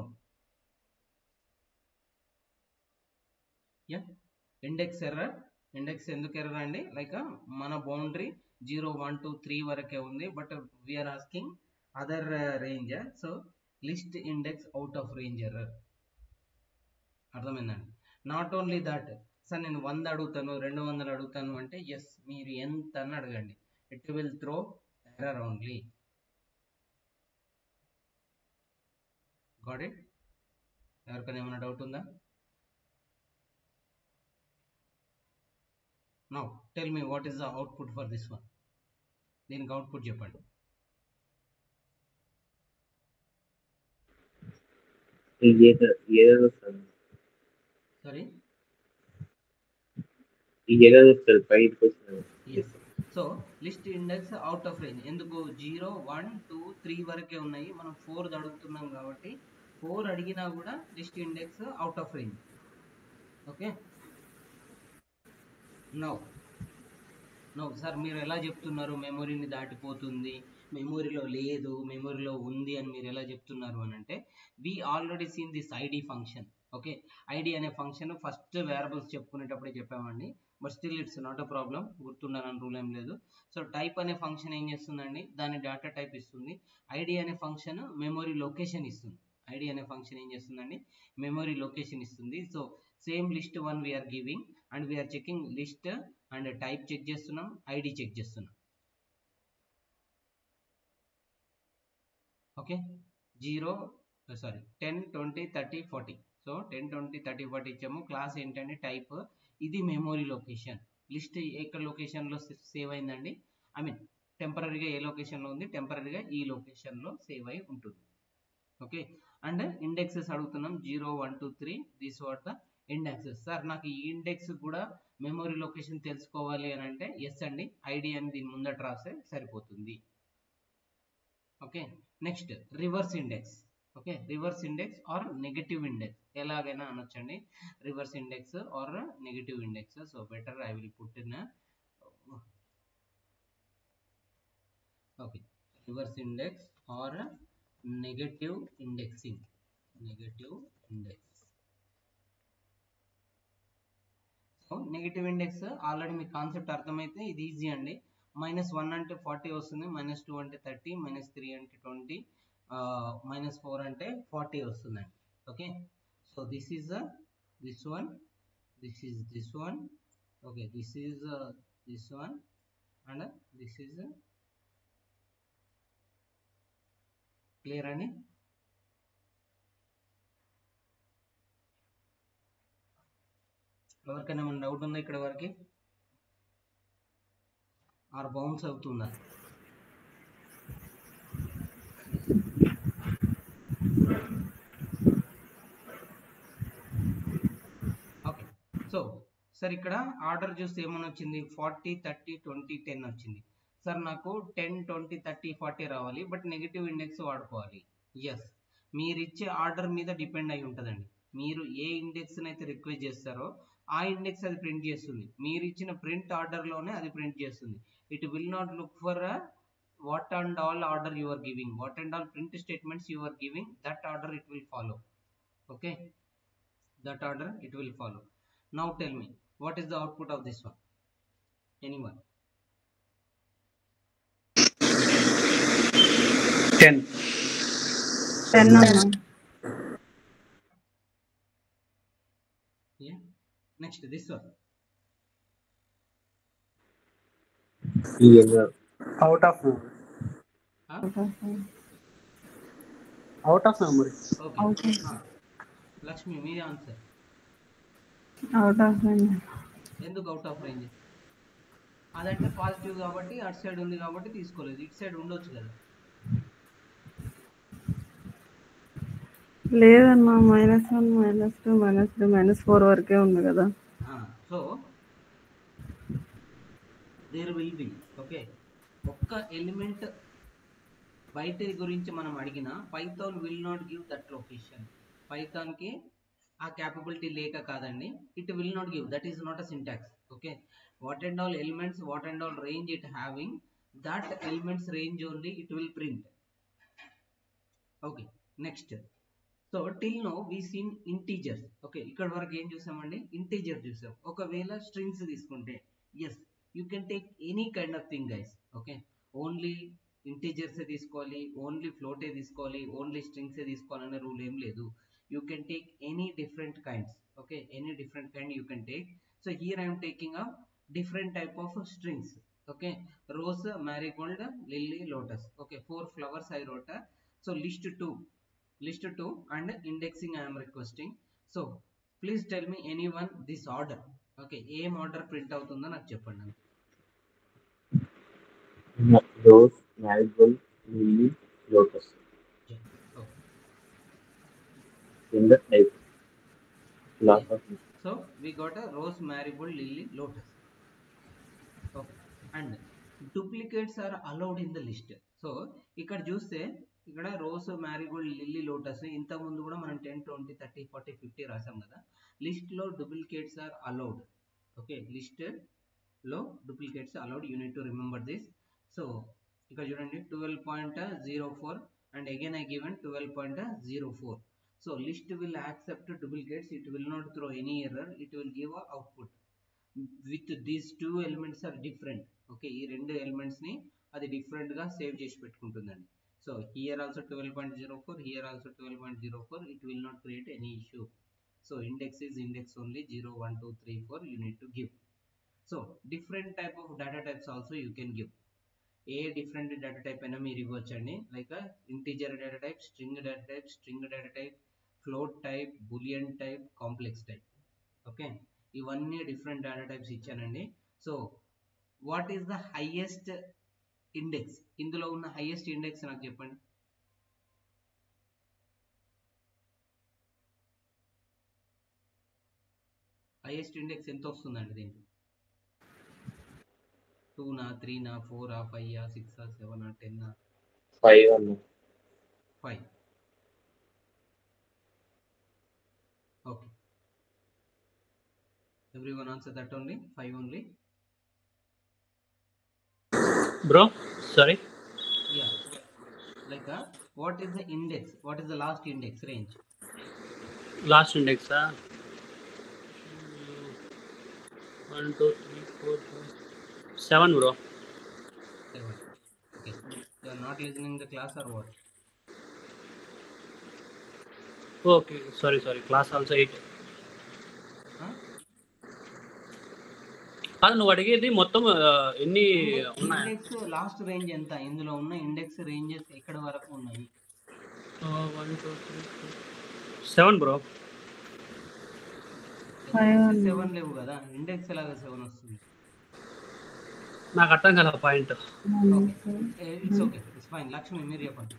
yeah index error index ఎందుకు ఎర్రర్ అండి లైక్ మన boundary zero one two three వరకే ఉంది but we're asking other range so list index out of range error అర్థమైందండి not only that sir నేను వంద అడుగుతాను రెండు వందలు అడుగుతాను అంటే ఎస్ మీరు ఎంత అని అడగండి it will throw error only got it ఎవరికైనా ఏమైనా డౌట్ ఉందా now tell me what is the output for this one దీనికి అవుట్పుట్ చెప్పండి ఏదో ఏదో వస్తుంది సారీ ఈ ఏదో వస్తుంది బయటకు వస్తుంది yes so list index out of range ఎందుకు జీరో వన్ టూ త్రీ వరకే ఉన్నాయి మనం ఫోర్ అడుగుతున్నాం కాబట్టి ఫోర్ అడిగినా కూడా list index out of range okay no no sir మీరు ఎలా చెప్తున్నారు మెమొరీని దాటిపోతుంది మెమొరీలో లేదు మెమొరీలో ఉంది అని మీరు ఎలా చెప్తున్నారు అని అంటే we already seen this ID function okay ID అనే ఫంక్షన్ ఫస్ట్ వేరబుల్స్ చెప్పుకునేటప్పుడే చెప్పామండి but still it's not a problem గుర్తుండాలని రూల్ ఏం లేదు సో టైప్ అనే ఫంక్షన్ ఏం చేస్తుందండి దాని డేటా టైప్ ఇస్తుంది ఐడి అనే ఫంక్షన్ మెమొరీ లొకేషన్ ఇస్తుంది ఐడి అనే ఫంక్షన్ ఏం చేస్తుందండి మెమొరీ లొకేషన్ ఇస్తుంది so same list one we're giving and we're checking list and type check చేస్తున్నాం ఐడి చెక్ చేస్తున్నాం okay zero sorry ten twenty thirty forty so ten twenty thirty forty ఇచ్చాము class ఏంటంటే type ఇది memory location list ఎక్కడ లొకేషన్లో save అయిందండి I mean టెంపరీగా ఏ లొకేషన్లో ఉంది టెంపరీగా ఈ లొకేషన్లో సేవ్ అయి ఉంటుంది ఓకే అండ్ ఇండెక్సెస్ అడుగుతున్నాం zero one two three this what the indexes sir నాకు ఈ ఇండెక్స్ కూడా మెమొరీ లొకేషన్ తెలుసుకోవాలి అని అంటే ఎస్ అండి ఐడి అని దీని ముందట రాస్తే సరిపోతుంది okay next reverse index okay reverse index or negative index ఎలాగైనా అనొచ్చండి reverse index or negative index so better I will put in okay reverse index or negative indexing negative index so negative index already మీకు concept అర్థమైతే ఇది easy అండి minus one అంటే forty వస్తుంది minus two అంటే thirty minus three అంటే twenty minus four అంటే forty వస్తుందండి okay so this is this one this is this one okay this is this one and this is clear అండి ఎవరికైనా ఏమైనా doubt ఉందా ఇక్కడ వరకు ఆర్ బౌన్స్ అవుతుందా ఓకే సో సార్ ఇక్కడ ఆర్డర్ చూస్తే ఏమని వచ్చింది ఫార్టీ థర్టీ ట్వంటీ టెన్ వచ్చింది సార్ నాకు టెన్ ట్వంటీ థర్టీ ఫార్టీ రావాలి బట్ నెగిటివ్ ఇండెక్స్ వాడుకోవాలి ఎస్ మీరు ఇచ్చే ఆర్డర్ మీద డిపెండ్ అయి ఉంటుందండి మీరు ఏ ఇండెక్స్ని అయితే రిక్వెస్ట్ చేస్తారో ఆ ఇండెక్స్ అది ప్రింట్ చేస్తుంది మీరు ఇచ్చిన ప్రింట్ ఆర్డర్లోనే అది ప్రింట్ చేస్తుంది it will not look for what and all order you are giving what and all print statements you are giving that order it will follow okay that order it will follow now tell me what is the output of this one anyone ten ten అన్నా yeah next this one ఈ ఏదో out of huh? Out of memory okay Okay. huh. Lakshmi మీ answer out of ఎందుకు out of range అదంటే positive కాబట్టి అటు side ఉంది కాబట్టి తీసుకోలేదు ఇటు సైడ్ ఉండొచ్చు కదా లేదన్నా minus one minus two minus three minus four వరకే ఉంది కదా so there will be okay ఒక్క ఎలిమెంట్ బయట గురించి మనం అడిగిన Python will not give that location పైథాన్కి ఆ క్యాపబిలిటీ లేక కాదండి it will not give that is not a syntax okay what and all elements what and all range it having that elements range only it will print okay next so till now we seen integers okay ఇక్కడ వరకు ఏం చూసామండి integer చూసాం ఒకవేళ strings తీసుకుంటే yes you can take any kind of thing guys okay only ఇంటీజర్సే తీసుకోవాలి only ఫ్లోటే తీసుకోవాలి ఓన్లీ స్ట్రింగ్సే తీసుకోవాలనే రూల్ ఏం లేదు you can take any different kinds okay any different kind you can take so here I'm taking a different type of strings okay rose marigold lily lotus okay four flowers i wrote uh, so list 2 list 2 and indexing i am requesting so please tell me anyone this order okay ఏం order print అవుతుందో నాకు చెప్పండి rose marigold lily lotus okay. in the type class of so we got a rose marigold lily lotus okay and duplicates are allowed in the list so ఇక్కడ చూస్తే ఇక్కడ rose Marie Gold lily lotus ఇంత ముందు కూడా మనం ten twenty thirty forty fifty రాసాం కదా list లో duplicates are allowed okay list లో duplicates allowed you need to remember this so ఇక్కడ చూడండి twelve point zero four and again I given twelve point zero four so list will accept duplicates it will not throw any error it will give a output with these two elements are different okay ఈ రెండు elements ని అది different గా save చేసి పెట్టుకుంటుందండి so here also twelve point zero four here also twelve point zero four it will not create any issue so index is index only zero one two three four you need to give so different type of data types also you can give a different data type అయినా మీరు ఇవ్వచ్చండి like integer data type string data type string data type float type boolean type complex type okay ఇవన్నీ different data types ఇచ్చానండి so what is the highest index ఇందులో ఉన్న highest index నాకు చెప్పండి highest index ఎంత వస్తుందండి దీంట్లో టూనా త్రీనా ఫోరా five six seven ten five అన్న five okay every one answer that only five only bro sorry yeah like uh, what is the index what is the last index range last ఇండెక్సా one two three four five seven bro seven okay you are not listening the class or what okay sorry sorry class also eight huh? కాదు నువ్వు అడిగేది మొత్తం ఆ, ఎన్ని ఉన్నాయి index last range ఎంత ఇందులో ఉన్న ఇండెక్స్ రేంజెస్ ఎక్కడ వరకు ఉన్నాయి one two three four seven bro Five ఉంది. సెవెన్ లేవు కదా ఇండెక్స్ ఎలాగా సెవెన్ వస్తుంది నాకు అర్థం కదా point it's okay it's fine Lakshmi మీరు చెప్పండి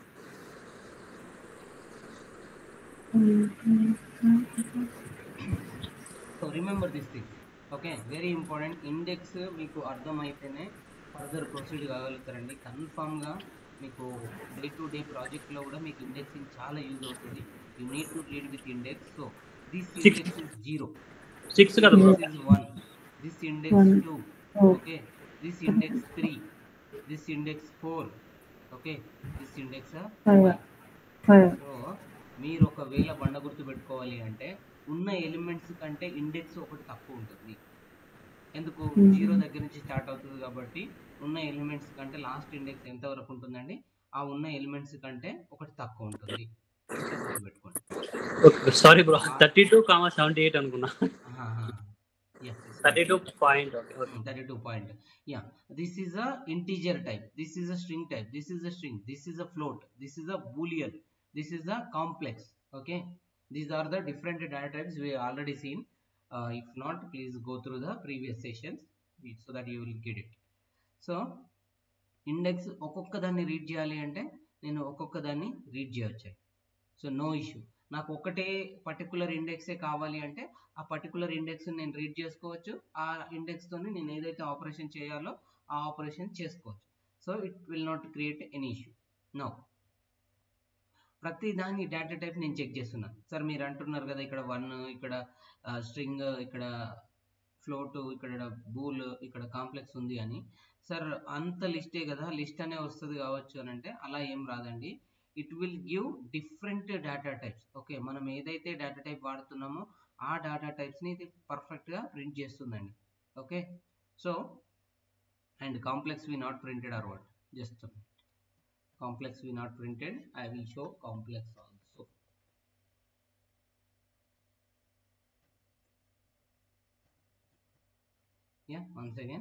so remember this thing okay very important index మీకు అర్థమైతేనే ఫర్దర్ ప్రొసీడ్ కాగలుగుతారండి కన్ఫామ్గా మీకు డే టు డే ప్రాజెక్ట్లో కూడా మీకు ఇండెక్సింగ్ చాలా యూజ్ అవుతుంది you need to lead with index so this Six. Index is zero six కదా bro this is 1 this index One. 2 Oh. okay this index 3 this index 4 okay this index uh, Five. 5 five so మీరు ఒకవేళ బండ గుర్తు పెట్టుకోవాలి అంటే ఉన్న elements కంటే index ఒకటి తక్కువ ఉంటుంది ఎందుకు Mhm. జీరో దగ్గర నుంచి స్టార్ట్ అవుతుంది కాబట్టి ఉన్న ఎలిమెంట్స్ కంటే లాస్ట్ ఇండెక్స్ ఎంత వరకు ఉంటుందండి ఆ ఉన్న ఎలిమెంట్స్ కంటే ఒకటి తక్కువ ఉంటుంది ఇంకా గుర్తుపెట్టుకోండి okay sorry bro thirty two comma seventy eight అనుకున్నా yes, thirty two point okay okay 32 point yeah this is a integer type this is a string type this is a string this is a float this is a boolean this is a complex okay these are the different data types we have already seen uh, if not please go through the previous sessions so that you will get it so index ఒక్కొక్క దాన్ని read చేయాలి అంటే నేను ఒక్కొక్క దాన్ని read చేయొచ్చు so no issue నాకు ఒకటే పర్టికులర్ ఇండెక్సే కావాలి అంటే ఆ పర్టికులర్ ఇండెక్స్ నేను రీడ్ చేసుకోవచ్చు ఆ ఇండెక్స్ తోని నేను ఏదైతే ఆపరేషన్ చేయాలో ఆ ఆపరేషన్ చేసుకోవచ్చు so it will not create any issue no ప్రతి దాని డేటా టైప్ నేను చెక్ చేస్తున్నా సార్ మీరు అంటున్నారు కదా ఇక్కడ వన్ ఇక్కడ స్ట్రింగ్ ఇక్కడ ఫ్లోట్ ఇక్కడ బూల్ ఇక్కడ కాంప్లెక్స్ ఉంది అని సార్ అంత లిస్టే కదా లిస్ట్ అనే వస్తుంది కావచ్చు అని అంటే అలా ఏం రాదండి it will give different data types okay మనం ఏదైతే డేటా టైప్ వాడుతున్నామో ఆ డేటా టైప్స్ని ఇది పర్ఫెక్ట్గా ప్రింట్ చేస్తుందండి okay so and complex we not printed or what just complex we not printed i will show complex also yeah once again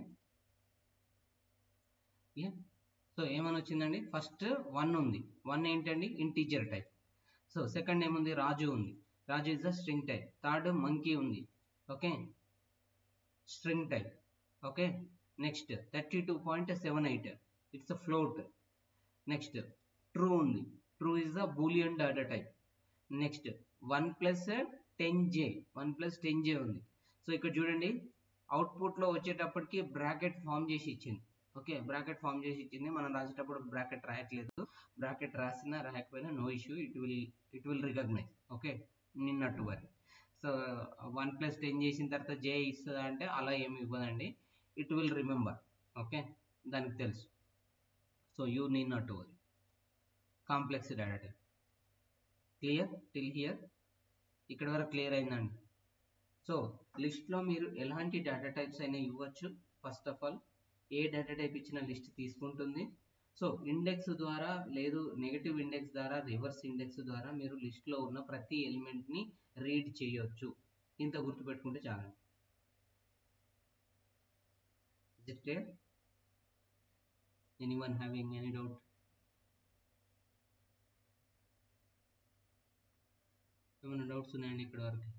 yeah so ఏమని వచ్చిందండి first one ఉంది one ఏంటండి integer type so second ఏముంది రాజు ఉంది Raju is the string type third monkey ఉంది okay string type okay next thirty two point seven eight it's a float next true ఉంది true is the boolean data type next one plus ten J one plus ten J ఉంది so ఇక్కడ చూడండి అవుట్పుట్లో వచ్చేటప్పటికి bracket form చేసి ఇచ్చింది okay bracket form చేసి ఇచ్చింది మనం రాసేటప్పుడు బ్రాకెట్ రాయట్లేదు బ్రాకెట్ రాసినా రాయకపోయినా no issue it will it will recognize okay నిన్నట్టు వరి సో వన్ ప్లస్ టెన్ చేసిన తర్వాత జే ఇస్తుందా అంటే అలా ఏమి ఇవ్వదండి ఇట్ విల్ రిమెంబర్ ఓకే దానికి తెలుసు so you need not to worry complex data type clear till here ఇక్కడ వరకు క్లియర్ అయిందండి సో లిస్ట్లో మీరు ఎలాంటి డేటా టైప్స్ అయినా ఇవ్వచ్చు first of all a data type ఇచ్చిన లిస్ట్ తీసుకుంటుంది సో ఇండెక్స్ ద్వారా లేదు నెగటివ్ ఇండెక్స్ ద్వారా రివర్స్ ఇండెక్స్ ద్వారా మీరు లిస్ట్లో ఉన్న ప్రతి ఎలిమెంట్ని రీడ్ చేయొచ్చు ఇంత గుర్తుపెట్టుకుంటే చాలండి Is it clear? Anyone having any doubt? ఏమైనా డౌట్స్ ఉన్నాయండి ఇక్కడ వరకు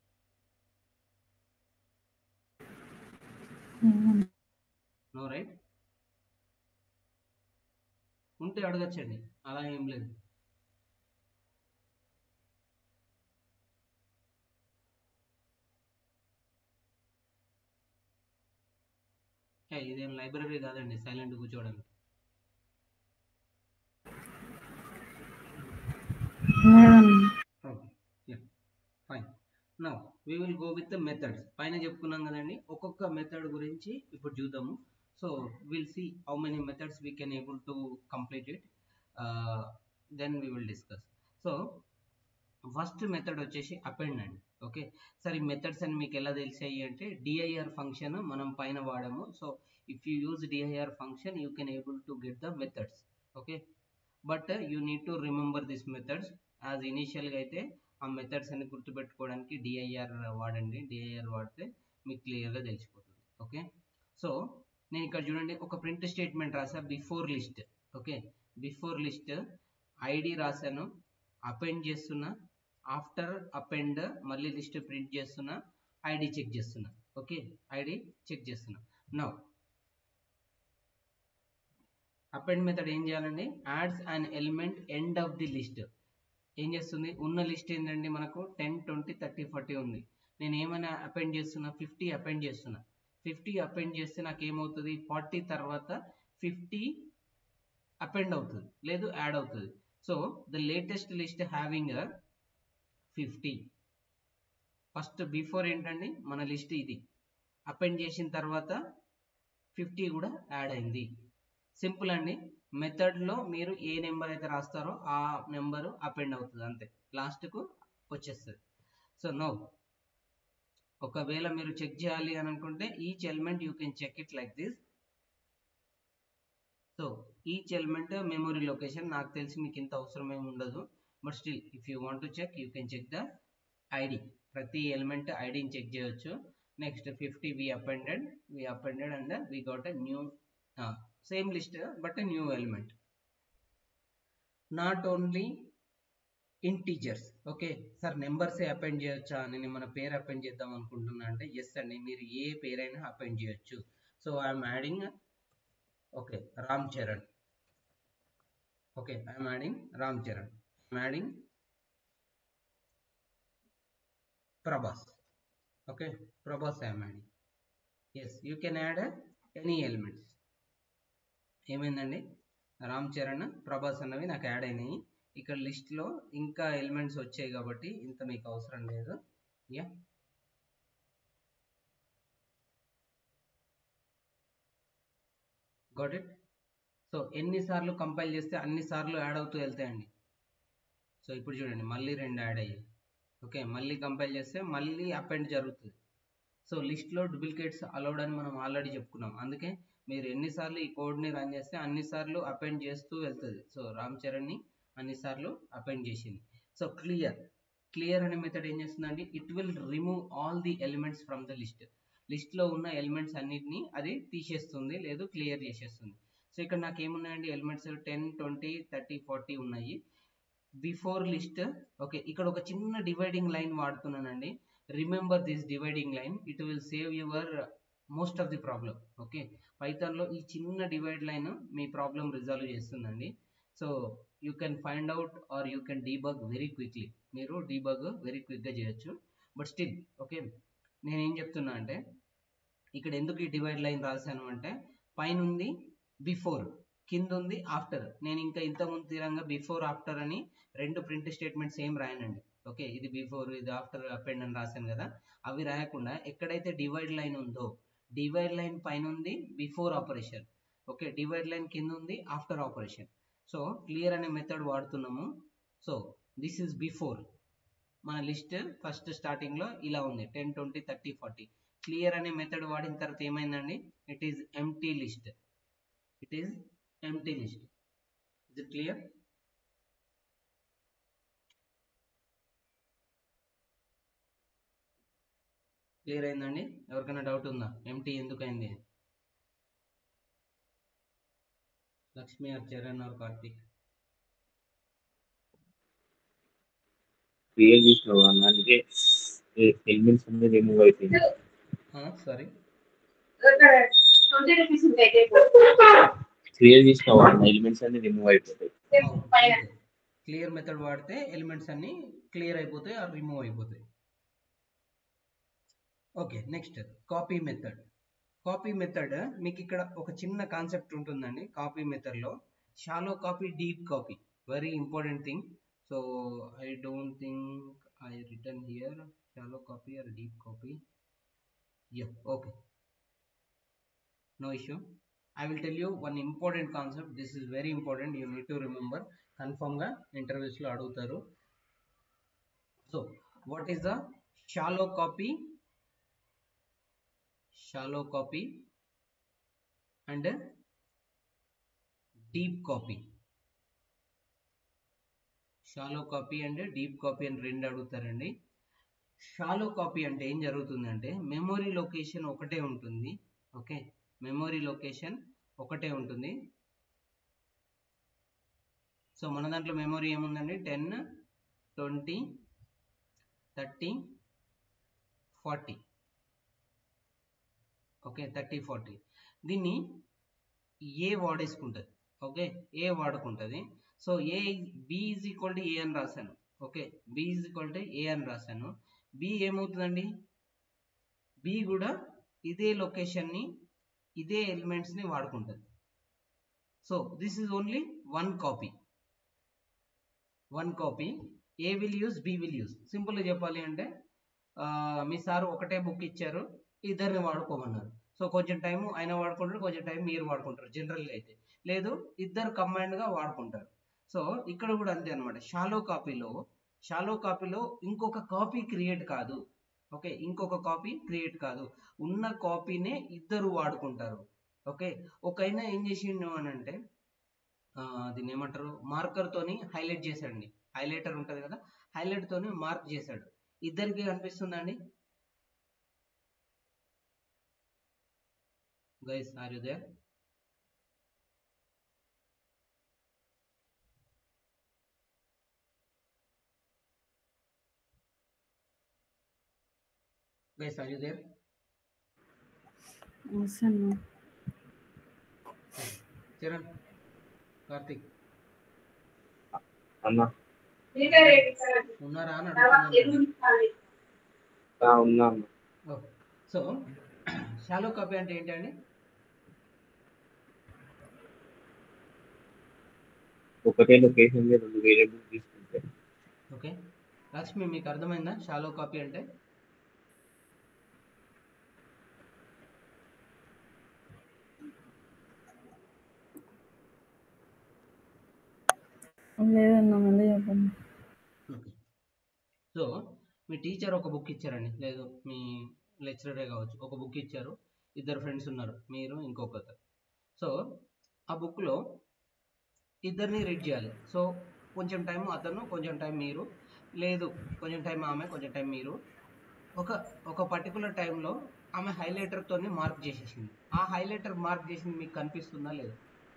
నో రైట్ ఉంటే అడగచ్చండి అలా ఏం లేదు ఏ, ఇదేం లైబ్రరీ కాదండి సైలెంట్ కూర్చోవడానికి లేదండి okay yeah fine now we will go with the methods పైన చెప్పుకున్నాం కదండి ఒక్కొక్క మెథడ్ గురించి ఇప్పుడు చూద్దాము so will see how many methods we can able to complete it then we will discuss so first method వచ్చేసి అపెండ్ అండి okay సరే ఈ మెథడ్స్ అని మీకు ఎలా తెలిసాయి అంటే డిఐఆర్ ఫంక్షన్ మనం పైన వాడాము so if you use D I R function you can able to get the methods okay but you need to remember this methods as ఇనీషియల్గా అయితే ఆ మెథడ్స్ అని గుర్తుపెట్టుకోవడానికి డిఐఆర్ వాడండి డిఐఆర్ వాడితే మీకు క్లియర్గా తెలిసిపోతుంది ఓకే సో నేను ఇక్కడ చూడండి ఒక ప్రింట్ స్టేట్మెంట్ రాసా before list okay before list ID రాశాను అపెండ్ చేస్తున్నా ఆఫ్టర్ అపెండ్ మళ్ళీ లిస్ట్ ప్రింట్ చేస్తున్నా ఐడి చెక్ చేస్తున్నా ఓకే ఐడి చెక్ చేస్తున్నా నౌ అపెండ్ మెథడ్ ఏం చేయాలండి adds an element end of the list ఏం చేస్తుంది ఉన్న లిస్ట్ ఏంటండి మనకు టెన్ ట్వంటీ థర్టీ ఫార్టీ ఉంది నేను ఏమైనా అపెండ్ చేస్తున్నా ఫిఫ్టీ అపెండ్ చేస్తున్నా ఫిఫ్టీ అపెండ్ చేస్తే నాకు ఏమవుతుంది ఫార్టీ తర్వాత ఫిఫ్టీ అపెండ్ అవుతుంది లేదు యాడ్ అవుతుంది so the latest list having fifty first before ఏంటండి మన లిస్ట్ ఇది అపెండ్ చేసిన తర్వాత ఫిఫ్టీ కూడా యాడ్ అయింది సింపుల్ అండి మెథడ్లో మీరు ఏ నెంబర్ అయితే రాస్తారో ఆ నెంబరు అపెండ్ అవుతుంది అంతే లాస్ట్కు వచ్చేస్తుంది సో నో ఒకవేళ మీరు చెక్ చేయాలి అని అనుకుంటే each element you can check it like this so each element memory location నాకు తెలిసి మీకు ఇంత అవసరం ఏమి ఉండదు but still if you want to check you can check the ID ప్రతి ఎలిమెంట్ ఐడిని చెక్ చేయొచ్చు next fifty we appended we appended and we got a new same list but a new element not only integers okay sir నెంబర్సే append చేయొచ్చా నేను మన పేరు append చేద్దాం అనుకుంటున్నా అంటే ఎస్ అండి మీరు ఏ పేరైనా అపెండ్ చేయొచ్చు so I'm adding okay Ram Charan okay I'm adding Ram Charan I'm adding Prabhas. Okay, Prabhas I am adding. Yes, you can add uh, any elements. ఏమైందండి రామ్ చరణ్ ప్రభాస్ అన్నవి నాకు యాడ్ అయినాయి ఇక్కడ లిస్ట్లో ఇంకా ఎలిమెంట్స్ వచ్చాయి కాబట్టి ఇంత మీకు అవసరం లేదు యా గాట్ ఇట్ సో ఎన్నిసార్లు కంపైల్ చేస్తే అన్ని సార్లు యాడ్ అవుతూ వెళ్తాయండి సో ఇప్పుడు చూడండి మళ్ళీ రెండు యాడ్ అయ్యాయి ఓకే మళ్ళీ కంపైల్ చేస్తే మళ్ళీ అపెండ్ జరుగుతుంది సో లిస్ట్లో డూప్లికేట్స్ అలౌడ్ అని మనం ఆల్రెడీ చెప్పుకున్నాం అందుకే మీరు ఎన్నిసార్లు ఈ కోడ్ని రన్ చేస్తే అన్నిసార్లు అపెండ్ చేస్తూ వెళ్తుంది సో రామ్ చరణ్ని అన్నిసార్లు అపెండ్ చేసింది సో క్లియర్ క్లియర్ అనే మెథడ్ ఏం చేస్తుందండి it will remove all the elements from the list లిస్ట్లో ఉన్న ఎలిమెంట్స్ అన్నిటిని అది తీసేస్తుంది లేదు క్లియర్ చేసేస్తుంది సో ఇక్కడ నాకు ఏమున్నాయండి elements ten twenty thirty forty ఉన్నాయి బిఫోర్ లిస్ట్ ఓకే ఇక్కడ ఒక చిన్న డివైడింగ్ లైన్ వాడుతున్నానండి remember this dividing line it will save your most of the problem okay పైథాన్లో ఈ చిన్న డివైడ్ లైన్ మీ ప్రాబ్లం రిజాల్వ్ చేస్తుందండి so you can find out or you can debug very quickly మీరు డీబగ్ వెరీ క్విక్గా చేయొచ్చు but still okay నేను ఏం చెప్తున్నా అంటే ఇక్కడ ఎందుకు ఈ డివైడ్ లైన్ రాశాను అంటే పైన ఉంది బిఫోర్ కింద ఉంది ఆఫ్టర్ నేను ఇంకా ఇంతకుముందు తీరంగా బిఫోర్ ఆఫ్టర్ అని రెండు ప్రింట్ స్టేట్మెంట్స్ ఏం రాయనండి ఓకే ఇది బిఫోర్ ఇది ఆఫ్టర్ అపెండ్ అని రాశాను కదా అవి రాయకుండా ఎక్కడైతే డివైడ్ లైన్ ఉందో డివైడ్ లైన్ పైన ఉంది before operation okay divide line కింద ఉంది ఆఫ్టర్ ఆపరేషన్ సో క్లియర్ అనే మెథడ్ వాడుతున్నాము సో దిస్ ఇస్ బిఫోర్ మన లిస్ట్ ఫస్ట్ స్టార్టింగ్లో ఇలా ఉంది ten twenty thirty forty clear అనే మెథడ్ వాడిన తర్వాత ఏమైందండి it is empty list it is empty list is it clear clear అయిందండి ఎవరికైనా డౌట్ ఉందా ఎంటీ ఎందుకు అయింది Lakshmi or Charan or Karthik clear చేసినావు అన్న అందుకే ఎలిమెంట్స్ అన్ని రిమూవ్ అయిపోయింది సారీ క్లియర్ చేసినావు అన్న ఎలిమెంట్స్ అన్ని రిమూవ్ అయిపోతాయి క్లియర్ మెథడ్ వాడితే ఎలిమెంట్స్ అన్ని క్లియర్ అయిపోతాయి ఆర్ రిమూవ్ అయిపోతాయి okay next copy method copy method మీకు ఇక్కడ ఒక చిన్న కాన్సెప్ట్ ఉంటుందండి కాపీ మెథడ్లో shallow copy deep copy very important thing so I don't think I return here shallow copy or deep copy yeah okay no issue I will tell you one important concept. This is very important. You need to remember. Confirm గా interviews లో అడుగుతారు so what is the shallow copy shallow copy and deep copy shallow copy and deep copy అని రెండు అడుగుతారండి shallow copy అంటే ఏం జరుగుతుందంటే memory location ఒకటే ఉంటుంది ఓకే మెమొరీ లొకేషన్ ఒకటే ఉంటుంది సో మన దాంట్లో మెమొరీ ఏముందండి ten twenty thirty forty okay thirty forty దీన్ని ఏ వాడేసుకుంటుంది ఓకే ఏ వాడుకుంటుంది so A B is equal to A అని రాశాను okay B is equal to A అని రాశాను బి ఏమవుతుందండి బి కూడా ఇదే లొకేషన్ని ఇదే ఎలిమెంట్స్ని వాడుకుంటుంది so this is only one copy one copy A will use B will use సింపుల్గా చెప్పాలి అంటే ఆ, మీ సార్ ఒకటే బుక్ ఇచ్చారు ఇద్దరిని వాడుకోమన్నారు సో కొంచెం టైం ఆయన వాడుకుంటారు కొంచెం టైం మీరు వాడుకుంటారు జనరల్గా అయితే లేదు ఇద్దరు కంబైన్డ్గా వాడుకుంటారు సో ఇక్కడ కూడా అంతే అనమాట షాలో కాపీలో షాలో కాపీలో ఇంకొక కాపీ క్రియేట్ కాదు ఓకే ఇంకొక కాపీ క్రియేట్ కాదు ఉన్న కాపీనే ఇద్దరు వాడుకుంటారు ఓకే ఒక అయినా ఏం చేసిండు అని అంటే ఆ, దీన్ని ఏమంటారు మార్కర్ తోని హైలైట్ చేశాడండి హైలైటర్ ఉంటది కదా హైలైట్ తోని మార్క్ చేశాడు ఇద్దరికి కనిపిస్తుందండి guys are you there guys are you there వస్తాను చరణ్ కార్తిక్ అన్న ఉన్నారా అని అడుగుతున్నాను ఆ, ఉన్నా అన్న ఓకే సో షాలో కాపీ అంటే ఏంటండి ఒకటే లొకేషన్ మీద రెండు వేరియబుల్స్ తీసుకుంటే ఓకే లక్ష్మి మీకు అర్థమైందా షాలో కాపీ అంటే లేదన్నా మళ్ళీ చెప్పండి ఓకే సో మీ టీచర్ ఒక బుక్ ఇచ్చారండి లేదు మీ లెక్చరరే కావచ్చు ఒక బుక్ ఇచ్చారు ఇద్దరు ఫ్రెండ్స్ ఉన్నారు మీరు ఇంకొకరు సో ఆ బుక్లో ఇద్దరిని రీడ్ చేయాలి సో కొంచెం టైం అతను కొంచెం టైం మీరు లేదు కొంచెం టైం ఆమె కొంచెం టైం మీరు ఒక ఒక పర్టికులర్ టైంలో ఆమె హైలైటర్తో మార్క్ చేసేసింది ఆ హైలైటర్ మార్క్ చేసింది మీకు కనిపిస్తుందా లేదా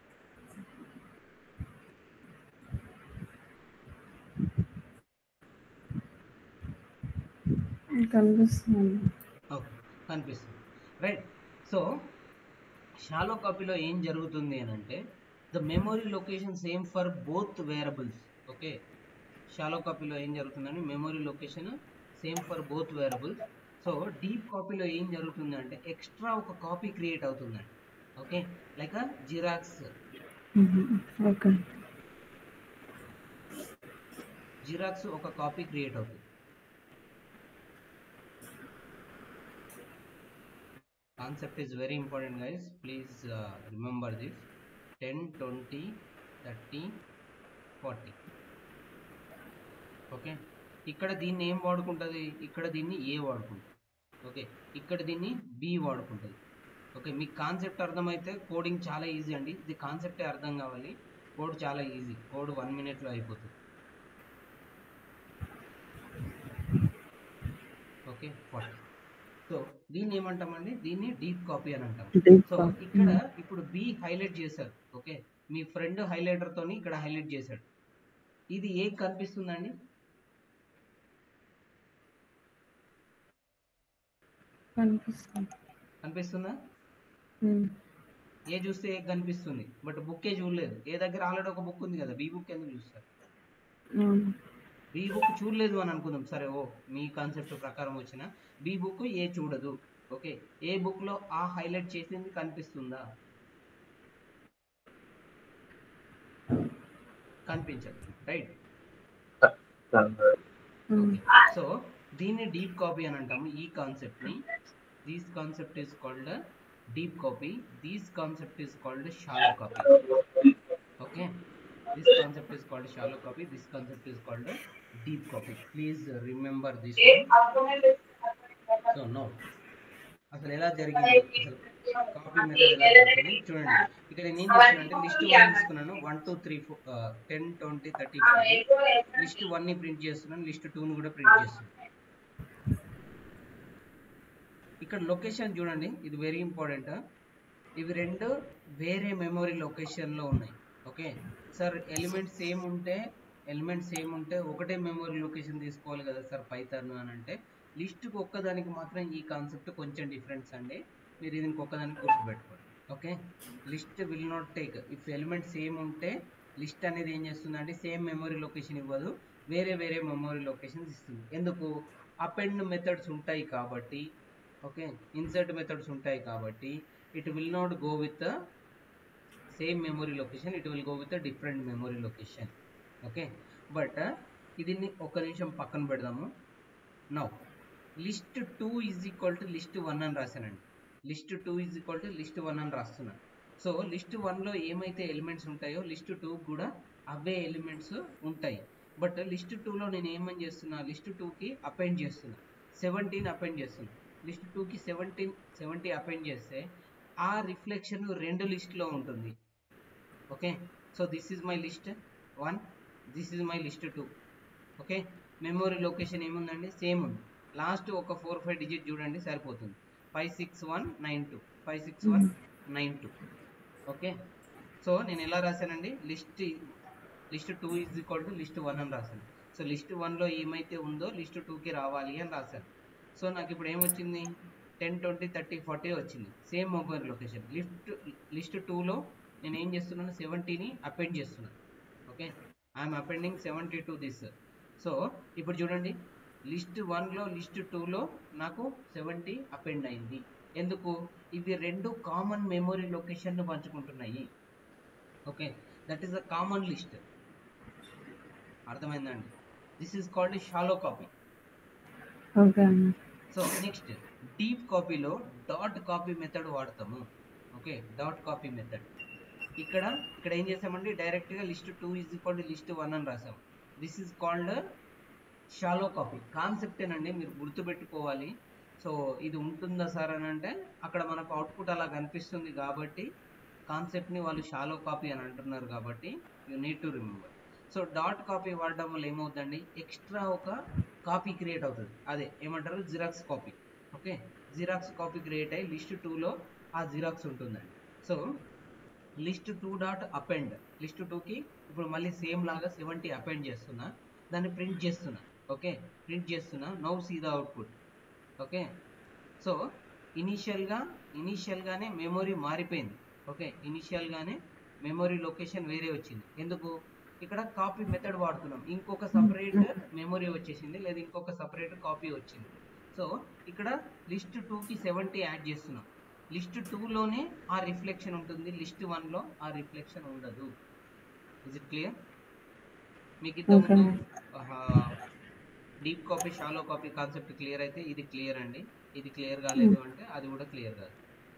కనిపిస్తుంది ఓకే కనిపిస్తుంది రైట్ సో షాలో కాపీలో ఏం జరుగుతుంది అని అంటే the memory location same for both variables okay shallow కాపీలో ఏం జరుగుతుందని memory location same for both variables so deep కాపీలో ఏం జరుగుతుంది అంటే ఎక్స్ట్రా ఒక కాపీ క్రియేట్ అవుతుందండి okay like Xerox okay Xerox ఒక కాపీ క్రియేట్ అవుతుంది concept is very important guys please uh, remember this 10 20 30 40 okay ఇక్కడ దీన్ని ఏం వాడుకుంటుంది ఇక్కడ దీన్ని ఏ వాడుకుంటుంది ఓకే ఇక్కడ దీన్ని బి వాడుకుంటుంది ఓకే మీకు కాన్సెప్ట్ అర్థమైతే కోడింగ్ చాలా ఈజీ అండి ఇది కాన్సెప్టే అర్థం కావాలి కోడ్ చాలా ఈజీ కోడ్ వన్ మినిట్లో అయిపోతుంది ఓకే ఫార్టీ సో దీన్ని ఏమంటామండి దీన్ని డీప్ కాపీ అని అంటాం Deep సో copy. ఇక్కడ ఇప్పుడు బి హైలైట్ చేశారు ఓకే మీ ఫ్రెండ్ హైలైటర్ తోని ఇక్కడ హైలైట్ చేశాడు ఇది ఏ కనిపిస్తుందండి కనిపిస్తుంది కనిపిస్తుందా ఉమ్. ఏ చూస్తే ఏ కనిపిస్తుంది బట్ బుక్ ఏ చూడలేదు ఏ దగ్గర ఆల్రెడీ ఒక బుక్ ఉంది కదా బి బుక్ ఎందుకు చూస్తారు అవును. బి బుక్ చూడలేదు అని అనుకుందాం సరే ఓ మీ కాన్సెప్ట్ ప్రకారం వచ్చిన బి బుక్ ఏ చూడదు ఓకే ఏ బుక్ లో ఆ హైలైట్ చేసింది కనిపిస్తుందా కనిపించదు రైట్ ఉమ్. సో దీన్ని డీప్ కాపీ అని అంటాము ఈ కాన్సెప్ట్ ని this concept is called deep copy this concept is called shallow copy okay this concept is called shallow copy this concept is called deep copy please remember this so no అసలు ఎలా జరిగింది అసలు copy method ఎలా జరిగింది చూడండి ఇక్కడ నేను ఏం చేస్తున్నానంటే లిస్ట్ వన్ తీసుకున్నాను one two three four ten twenty thirty list one ని ప్రింట్ చేస్తున్నాను లిస్ట్ టూ ని కూడా ప్రింట్ చేస్తున్నాను ఇక్కడ లొకేషన్ చూడండి ఇది వెరీ ఇంపార్టెంట్ ఇవి రెండు వేరే మెమొరీ లొకేషన్ లో ఉన్నాయి ఓకే సార్ ఎలిమెంట్స్ సేమ్ ఉంటే ఎలిమెంట్స్ సేమ్ ఉంటే ఒకటే మెమొరీ లొకేషన్ తీసుకోవాలి కదా సార్ పైథాన్ అని అంటే లిస్ట్కి ఒక్కదానికి మాత్రం ఈ కాన్సెప్ట్ కొంచెం డిఫరెన్స్ అండి మీరు దీనికి ఒక్కదానికి గుర్తుపెట్టుకోండి okay list will not take if element same ఉంటే లిస్ట్ అనేది ఏం చేస్తుంది అంటే సేమ్ మెమొరీ లొకేషన్ ఇవ్వదు వేరే వేరే మెమొరీ లొకేషన్స్ ఇస్తుంది ఎందుకు అపెండ్ మెథడ్స్ ఉంటాయి కాబట్టి ఓకే ఇన్సర్ట్ మెథడ్స్ ఉంటాయి కాబట్టి it will not go with same memory location it will go with different memory location okay but దీన్ని ఒక నిమిషం పక్కన పెడదాము now list two is equal to list one అని రాశానండి list two is equal to list one అని రాస్తున్నాను so list వన్లో ఏమైతే ఎలిమెంట్స్ ఉంటాయో లిస్ట్ టూ కూడా అవే ఎలిమెంట్స్ ఉంటాయి బట్ లిస్ట్ టూలో నేను ఏమని చేస్తున్నా లిస్ట్ టూకి అపెండ్ చేస్తున్నా సెవెంటీన్ అపెండ్ చేస్తున్నా లిస్ట్ టూకి సెవెంటీన్ సెవెంటీ అపెండ్ చేస్తే ఆ రిఫ్లెక్షన్ రెండు లిస్ట్లో ఉంటుంది okay so this is my list one this is my list two okay memory location ఏముందండి సేమ్ ఉంది లాస్ట్ ఒక ఫోర్ ఫైవ్ డిజిట్ చూడండి సరిపోతుంది five six one nine two five six one nine two okay so నేను ఎలా రాశానండి list list two is equal to list one అని రాశాను so list వన్లో ఏమైతే ఉందో లిస్ట్ టూకి రావాలి అని రాశాను సో నాకు ఇప్పుడు ఏమొచ్చింది టెన్ ట్వంటీ థర్టీ ఫార్టీ వచ్చింది same mobile location list list టూలో నేను ఏం చేస్తున్నాను సెవెంటీని అపెండ్ చేస్తున్నాను okay I'm appending seventy to this so ఇప్పుడు చూడండి లిస్ట్ వన్లో లిస్ట్ టూలో నాకు సెవెంటీ అపెండ్ అయింది ఎందుకు ఇవి రెండు కామన్ మెమొరీ లొకేషన్ పంచుకుంటున్నాయి okay that is a common list అర్థమైందండి this is called shallow copy okay అన్న సో నెక్స్ట్ డీప్ కాపీలో డాట్ కాపీ మెథడ్ వాడతాము ఓకే డాట్ కాపీ మెథడ్ ఇక్కడ ఇక్కడ ఏం చేసామండి డైరెక్ట్గా list two is equal to list one అని రాసాం this is called shallow copy concept ఏనండి మీరు గుర్తుపెట్టుకోవాలి సో ఇది ఉంటుందా సార్ అని అంటే అక్కడ మనకు అవుట్పుట్ అలా కనిపిస్తుంది కాబట్టి కాన్సెప్ట్ని వాళ్ళు షాలో కాపీ అని అంటున్నారు కాబట్టి you need to remember so dot copy వాడడం వల్ల ఏమవుతుందండి ఎక్స్ట్రా ఒక కాపీ క్రియేట్ అవుతుంది అదే ఏమంటారు Xerox copy okay Xerox copy create అయ్యి లిస్ట్ టూలో ఆ జిరాక్స్ ఉంటుందండి so list two dot append list టూకి ఇప్పుడు మళ్ళీ సేమ్ లాగా సెవెంటీ అపెండ్ చేస్తున్నా దాన్ని ప్రింట్ చేస్తున్నా ఓకే ప్రింట్ చేస్తున్నా now see the output okay so ఇనీషియల్గా ఇనీషియల్గానే మెమొరీ మారిపోయింది ఓకే ఇనీషియల్గానే మెమొరీ లొకేషన్ వేరే వచ్చింది ఎందుకు ఇక్కడ కాపీ మెథడ్ వాడుతున్నాం ఇంకొక సపరేట్ మెమొరీ వచ్చేసింది లేదా ఇంకొక సపరేట్ కాపీ వచ్చింది సో ఇక్కడ లిస్ట్ టూకి సెవెంటీ యాడ్ చేస్తున్నాం లిస్ట్ టూలోనే ఆ రిఫ్లెక్షన్ ఉంటుంది లిస్ట్ వన్లో ఆ రిఫ్లెక్షన్ ఉండదు ఇజ్ ఇట్ క్లియర్ మీకు Okay. ఇంతకుముందు deep copy shallow copy concept clear అయితే ఇది క్లియర్ అండి ఇది క్లియర్ కాలేదు అంటే అది కూడా క్లియర్ కాదు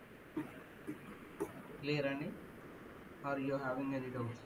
క్లియర్ అండి are you having any doubts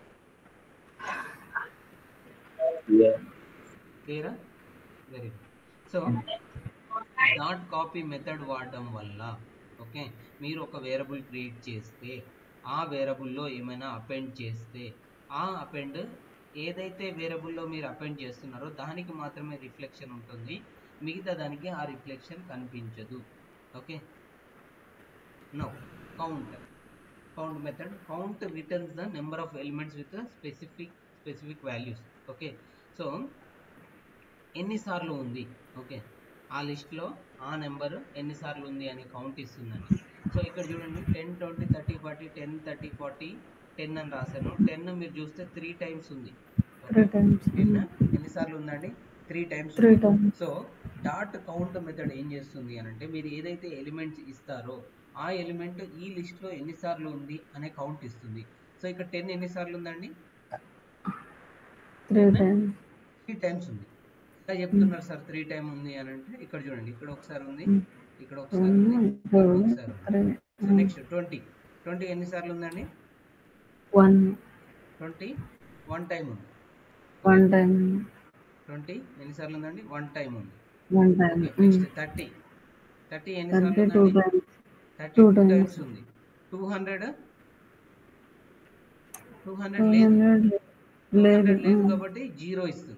Yeah. క్లియరా very good so dot copy method వాడడం వల్ల ఓకే మీరు ఒక వేరబుల్ క్రియేట్ చేస్తే ఆ వేరబుల్లో ఏమైనా అపెండ్ చేస్తే ఆ అపెండ్ ఏదైతే వేరబుల్లో మీరు అపెండ్ చేస్తున్నారో దానికి మాత్రమే రిఫ్లెక్షన్ ఉంటుంది మిగతా దానికి ఆ రిఫ్లెక్షన్ కనిపించదు okay no count count method count returns the number of elements with specific specific values okay so ఎన్నిసార్లు ఉంది ఓకే ఆ లిస్ట్లో ఆ నెంబర్ ఎన్నిసార్లు ఉంది అని కౌంట్ ఇస్తుందండి సో ఇక్కడ చూడండి ten twenty thirty forty ten thirty forty ten అని రాశాను టెన్ మీరు చూస్తే త్రీ టైమ్స్ ఉంది త్రీ టైమ్స్ టెన్ ఎన్నిసార్లు ఉందండి three times three times so dot count method ఏం చేస్తుంది అని అంటే మీరు ఏదైతే ఎలిమెంట్స్ ఇస్తారో ఆ ఎలిమెంట్ ఈ లిస్ట్ లో ఎన్నిసార్లు ఉంది అనే కౌంట్ ఇస్తుంది సో ఇక్కడ టెన్ ఎన్నిసార్లు ఉందండి త్రీ టైమ్స్ త్రీ టైమ్స్ ఉంది ఇలా చెప్తున్నారు సార్ త్రీ టైమ్ ఉంది అని అంటే ఇక్కడ చూడండి ఇక్కడ ఒకసారి ఉంది Hmm. ఇక్కడ ఒకసారి ఉంది ఇక్కడ ఒకసారి ఉంది three so next twenty twenty ఎన్నిసార్లు ఉందండి వన్ ట్వంటీ వన్ టైం ఉంది వన్ టైం ట్వంటీ ఎన్నిసార్లు ఉందండి వన్ టైం ఉంది one time okay next thirty thirty ఎన్నిసార్లు థర్టీ టూ ఉందండి times thirty Two two times. Times ఉంది two hundred two two hundred లేదు హండ్రెడ్ టూ లేదు హండ్రెడ్ లేదు కాబట్టి జీరో ఇస్తుంది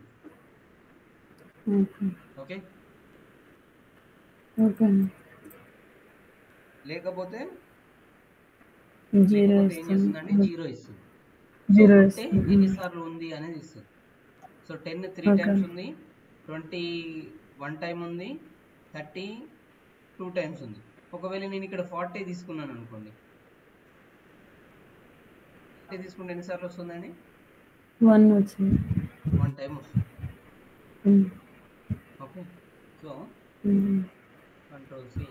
ఓకే ఓకే ఓకే లేకపోతే జీరో లేకపోతే ఏం చేస్తుందండి ఇస్తుంది జీరో ఇస్తుంది జీరో అంటే ఇస్తుంది ఎన్నిసార్లు ఉంది అనేది ఇస్తుంది so ten three Okay. Times ఉంది ట్వంటీ వన్ టైం ఉంది థర్టీ టూ టైమ్స్ ఉంది ఒకవేళ నేను ఇక్కడ ఫార్టీ తీసుకున్నాను అనుకోండి ఫార్టీ తీసుకుంటే ఎన్నిసార్లు వస్తుందండి వన్ వచ్చింది వన్ టైం వస్తుంది um, okay so um, control C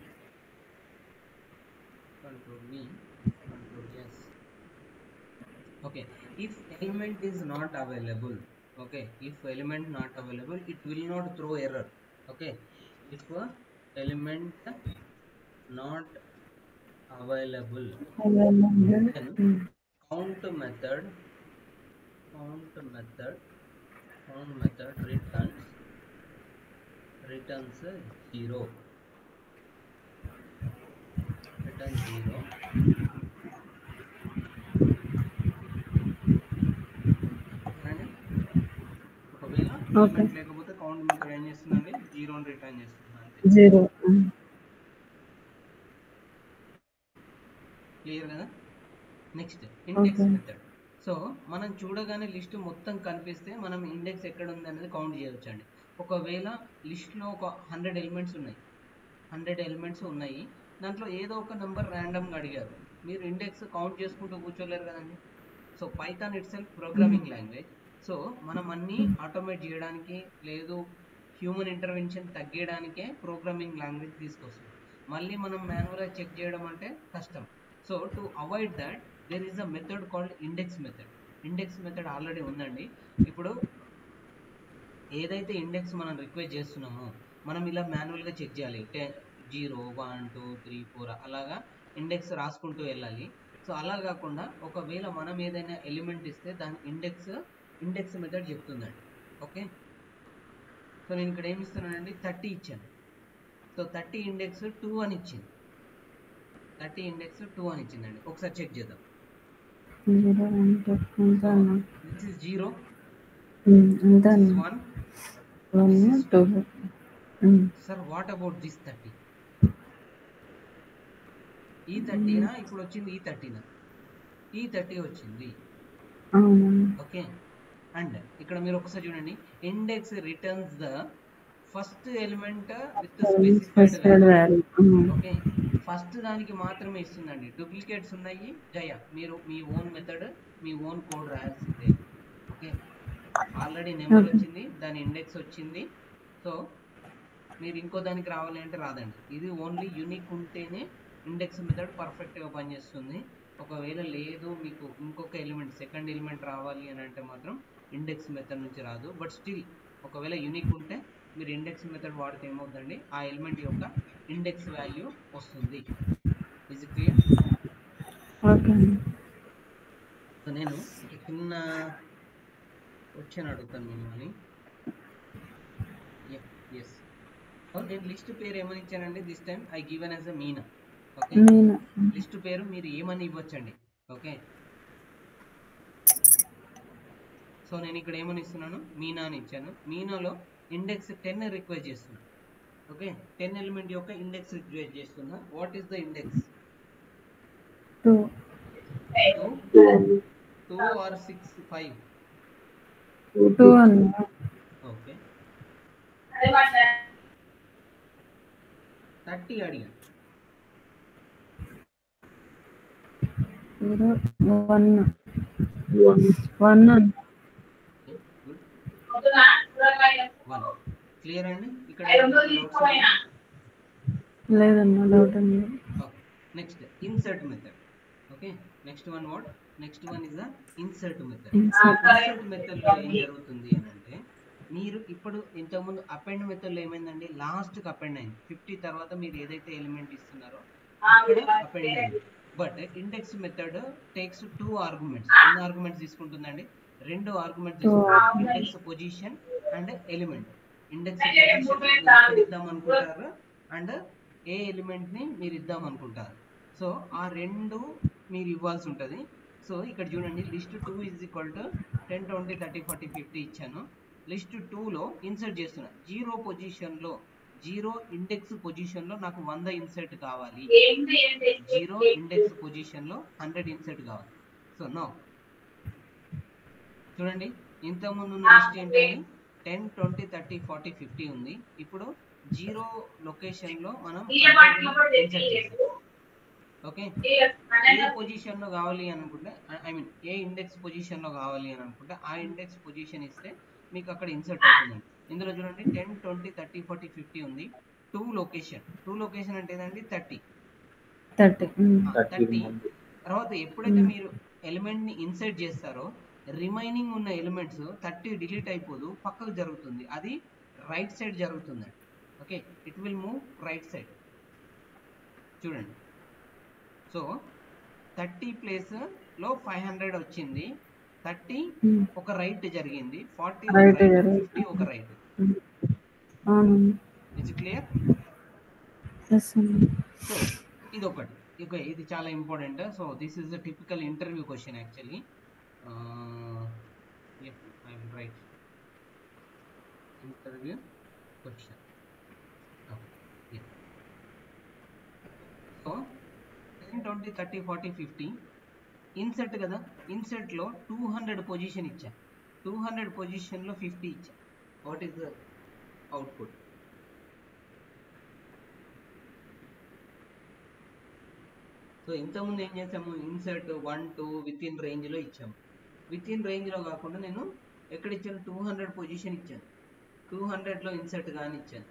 control V control S okay if element is not available okay if element not available it will not throw error okay if uh, element not available available. Um, count method count method count method returns returns zero return zero అండి ఒకవేళ Okay. element లేకపోతే count method ఏం చేస్తుందండి జీరోని return చేస్తుంది అంతే zero um, clear కదా next index Okay. Method so మనం చూడగానే లిస్ట్ మొత్తం కనిపిస్తే మనం ఇండెక్స్ ఎక్కడ ఉంది అనేది కౌంట్ చేయవచ్చు అండి ఒకవేళ లిస్ట్లో ఒక హండ్రెడ్ ఎలిమెంట్స్ ఉన్నాయి హండ్రెడ్ ఎలిమెంట్స్ ఉన్నాయి దాంట్లో ఏదో ఒక నెంబర్ ర్యాండమ్గా అడిగారు మీరు ఇండెక్స్ కౌంట్ చేసుకుంటూ కూర్చోలేరు కదండి so Python itself programming language so మనం అన్నీ ఆటోమేట్ చేయడానికి లేదు హ్యూమన్ ఇంటర్వెన్షన్ తగ్గడానికే ప్రోగ్రామింగ్ లాంగ్వేజ్ తీసుకొస్తుంది మళ్ళీ మనం మాన్యువల్గా చెక్ చేయడం అంటే కష్టం so to avoid that there is a method called index method index method already ఉందండి ఇప్పుడు ఏదైతే ఇండెక్స్ మనం రిక్వెస్ట్ చేస్తున్నామో మనం ఇలా మాన్యువల్గా చెక్ చేయాలి ten zero one two three four అలాగా ఇండెక్స్ రాసుకుంటూ వెళ్ళాలి సో అలా కాకుండా ఒకవేళ మనం ఏదైనా ఎలిమెంట్ ఇస్తే దాని ఇండెక్స్ ఇండెక్స్ మెథడ్ చెప్తుందండి ఓకే సో నేను ఇక్కడ ఏమి ఇస్తున్నానండి థర్టీ ఇచ్చాను సో థర్టీ ఇండెక్స్ టూ అని ఇచ్చింది థర్టీ ఇండెక్స్ టూ అని ఇచ్చిందండి ఒకసారి చెక్ చేద్దాం జీరో అంటే ఎంత అన్న దిస్ ఇస్ జీరో ఉమ్, ఎంత అన్న one one two um, sir what about this thirty ఈ థర్టీనా ఇప్పుడు వచ్చింది ఈ థర్టీనా ఈ థర్టీ వచ్చింది అవునన్న ఓకే అండ్ ఇక్కడ మీరు ఒకసారి చూడండి index returns the first element with specified specified value okay first దానికి మాత్రమే ఇస్తుందండి డూప్లికేట్స్ ఉన్నాయి జయ మీరు మీ ఓన్ మెథడ్ మీ ఓన్ కోడ్ రాయాల్సిందే ఓకే ఆల్రెడీ నెంబర్ వచ్చింది దాని ఇండెక్స్ వచ్చింది సో మీరు ఇంకో దానికి రావాలి అంటే రాదండి ఇది ఓన్లీ యూనిక్ ఉంటేనే ఇండెక్స్ మెథడ్ పర్ఫెక్ట్గా పనిచేస్తుంది ఒకవేళ లేదు మీకు ఇంకొక ఎలిమెంట్ సెకండ్ ఎలిమెంట్ రావాలి అని అంటే మాత్రం ఇండెక్స్ మెథడ్ నుంచి రాదు బట్ స్టిల్ ఒకవేళ యూనిక్ ఉంటే మీరు ఇండెక్స్ మెథడ్ వాడితే ఏమవుతుందండి ఆ ఎలిమెంట్ యొక్క ఇండెక్స్ వాల్యూ వస్తుంది ఇజ్ క్లియర్ ఓకే అన్న సో నేను ఒక చిన్న క్వశ్చన్ అడుగుతాను మిమ్మల్ని ఎస్ నేను లిస్ట్ పేరు ఏమని ఇచ్చానండి this time I given as a Meena okay నేను లిస్ట్ పేరు మీరు ఏమని ఇవ్వచ్చండి ఓకే సో నేను ఇక్కడ ఏమని ఇస్తున్నాను మీనా అని ఇచ్చాను మీనాలో ఇండెక్స్ టెన్ రిక్వెస్ట్ చేస్తున్నా ఓకే టెన్ ఎలిమెంట్ యొక్క ఇండెక్స్ రిక్వెస్ట్ చేస్తున్నా what is the index two two or six five two అన్న ఓకే థర్టీ అడిగా జీరో వన్ వన్ వన్ అన్న గుడ్ వన్ క్లియర్ అండి ఇక్కడ లేదన్న డౌట్ ఉంది next insert method okay next one what next one is the insert method Insert. Insert method లో ఏం జరుగుతుంది అని అంటే మీరు ఇప్పుడు ఇంతకుముందు అపెండ్ మెథడ్ లో ఏమైందండి లాస్ట్ కి అపెండ్ అయింది ఫిఫ్టీ తర్వాత మీరు ఏదైతే ఎలిమెంట్ ఇస్తున్నారో అక్కడ అపెండ్ అయింది but index method takes two arguments ఎన్ని ఆర్గ్యుమెంట్స్ తీసుకుంటుందండి రెండు ఆర్గ్యుమెంట్స్ తీసుకుంటుంది index position and element index position ఇద్దాం అనుకుంటారు అండ్ ఏ ఎలిమెంట్ ని మీరు ఇద్దాం అనుకుంటారు సో ఆ రెండు మీరు ఇవ్వాల్సి ఉంటుంది సో ఇక్కడ చూడండి list two is equal to ten twenty thirty forty fifty ఇచ్చాను లిస్ట్ టూలో ఇన్సర్ట్ చేస్తున్నా జీరో పొజిషన్లో జీరో ఇండెక్స్ పొజిషన్లో నాకు వంద ఇన్సర్ట్ కావాలి జీరో ఇండెక్స్ పొజిషన్లో హండ్రెడ్ ఇన్సర్ట్ కావాలి సో నో చూడండి ఇంతకుముందు ఉన్న లిస్ట్ ఏంటంటే ten twenty thirty forty fifty ఉంది ఇప్పుడు జీరో లొకేషన్లో మనం ఇన్సర్ట్ చేస్తాం ఓకే ఏ పొజిషన్ లో కావాలి అని అనుకుంటే ఐ మీన్ ఏ ఇండెక్స్ పొజిషన్ లో కావాలి అని అనుకుంటే ఆ ఇండెక్స్ పొజిషన్ ఇస్తే మీకు అక్కడ ఇన్సర్ట్ అవుతుందండి ఇందులో చూడండి ten twenty thirty forty fifty ఉంది టూ లొకేషన్ టూ లొకేషన్ అంటే ఏదండి థర్టీ థర్టీ థర్టీ తర్వాత ఎప్పుడైతే మీరు ఎలిమెంట్ ని ఇన్సర్ట్ చేస్తారో రిమైనింగ్ ఉన్న ఎలిమెంట్స్ థర్టీ డిలీట్ అయిపోదు పక్కకు జరుగుతుంది అది రైట్ సైడ్ జరుగుతుందండి okay it will move right side చూడండి సో థర్టీ ప్లేస్ లో ఫైవ్ హండ్రెడ్ వచ్చింది థర్టీ ఒక రైట్ జరిగింది ఫార్టీ Right జరిగింది. ఫిఫ్టీ ఒక రైట్ అవును ఇట్స్ క్లియర్ ఎస్ అన్న సో ఇది ఒకటి ఇక ఇది చాలా important so this is the typical interview question actually I will write interview question so ten twenty thirty forty fifty insert కదా ఇన్సెట్లో టూ హండ్రెడ్ పొజిషన్ ఇచ్చా టూ హండ్రెడ్ పొజిషన్లో ఫిఫ్టీ ఇచ్చా what is the output so ఇంతకుముందు ఏం చేసాము insert one two within రేంజ్లో ఇచ్చాము విత్ ఇన్ రేంజ్లో కాకుండా నేను ఎక్కడ ఇచ్చాను టూ హండ్రెడ్ పొజిషన్ ఇచ్చాను టూ హండ్రెడ్లో ఇన్సర్ట్ కానీ ఇచ్చాను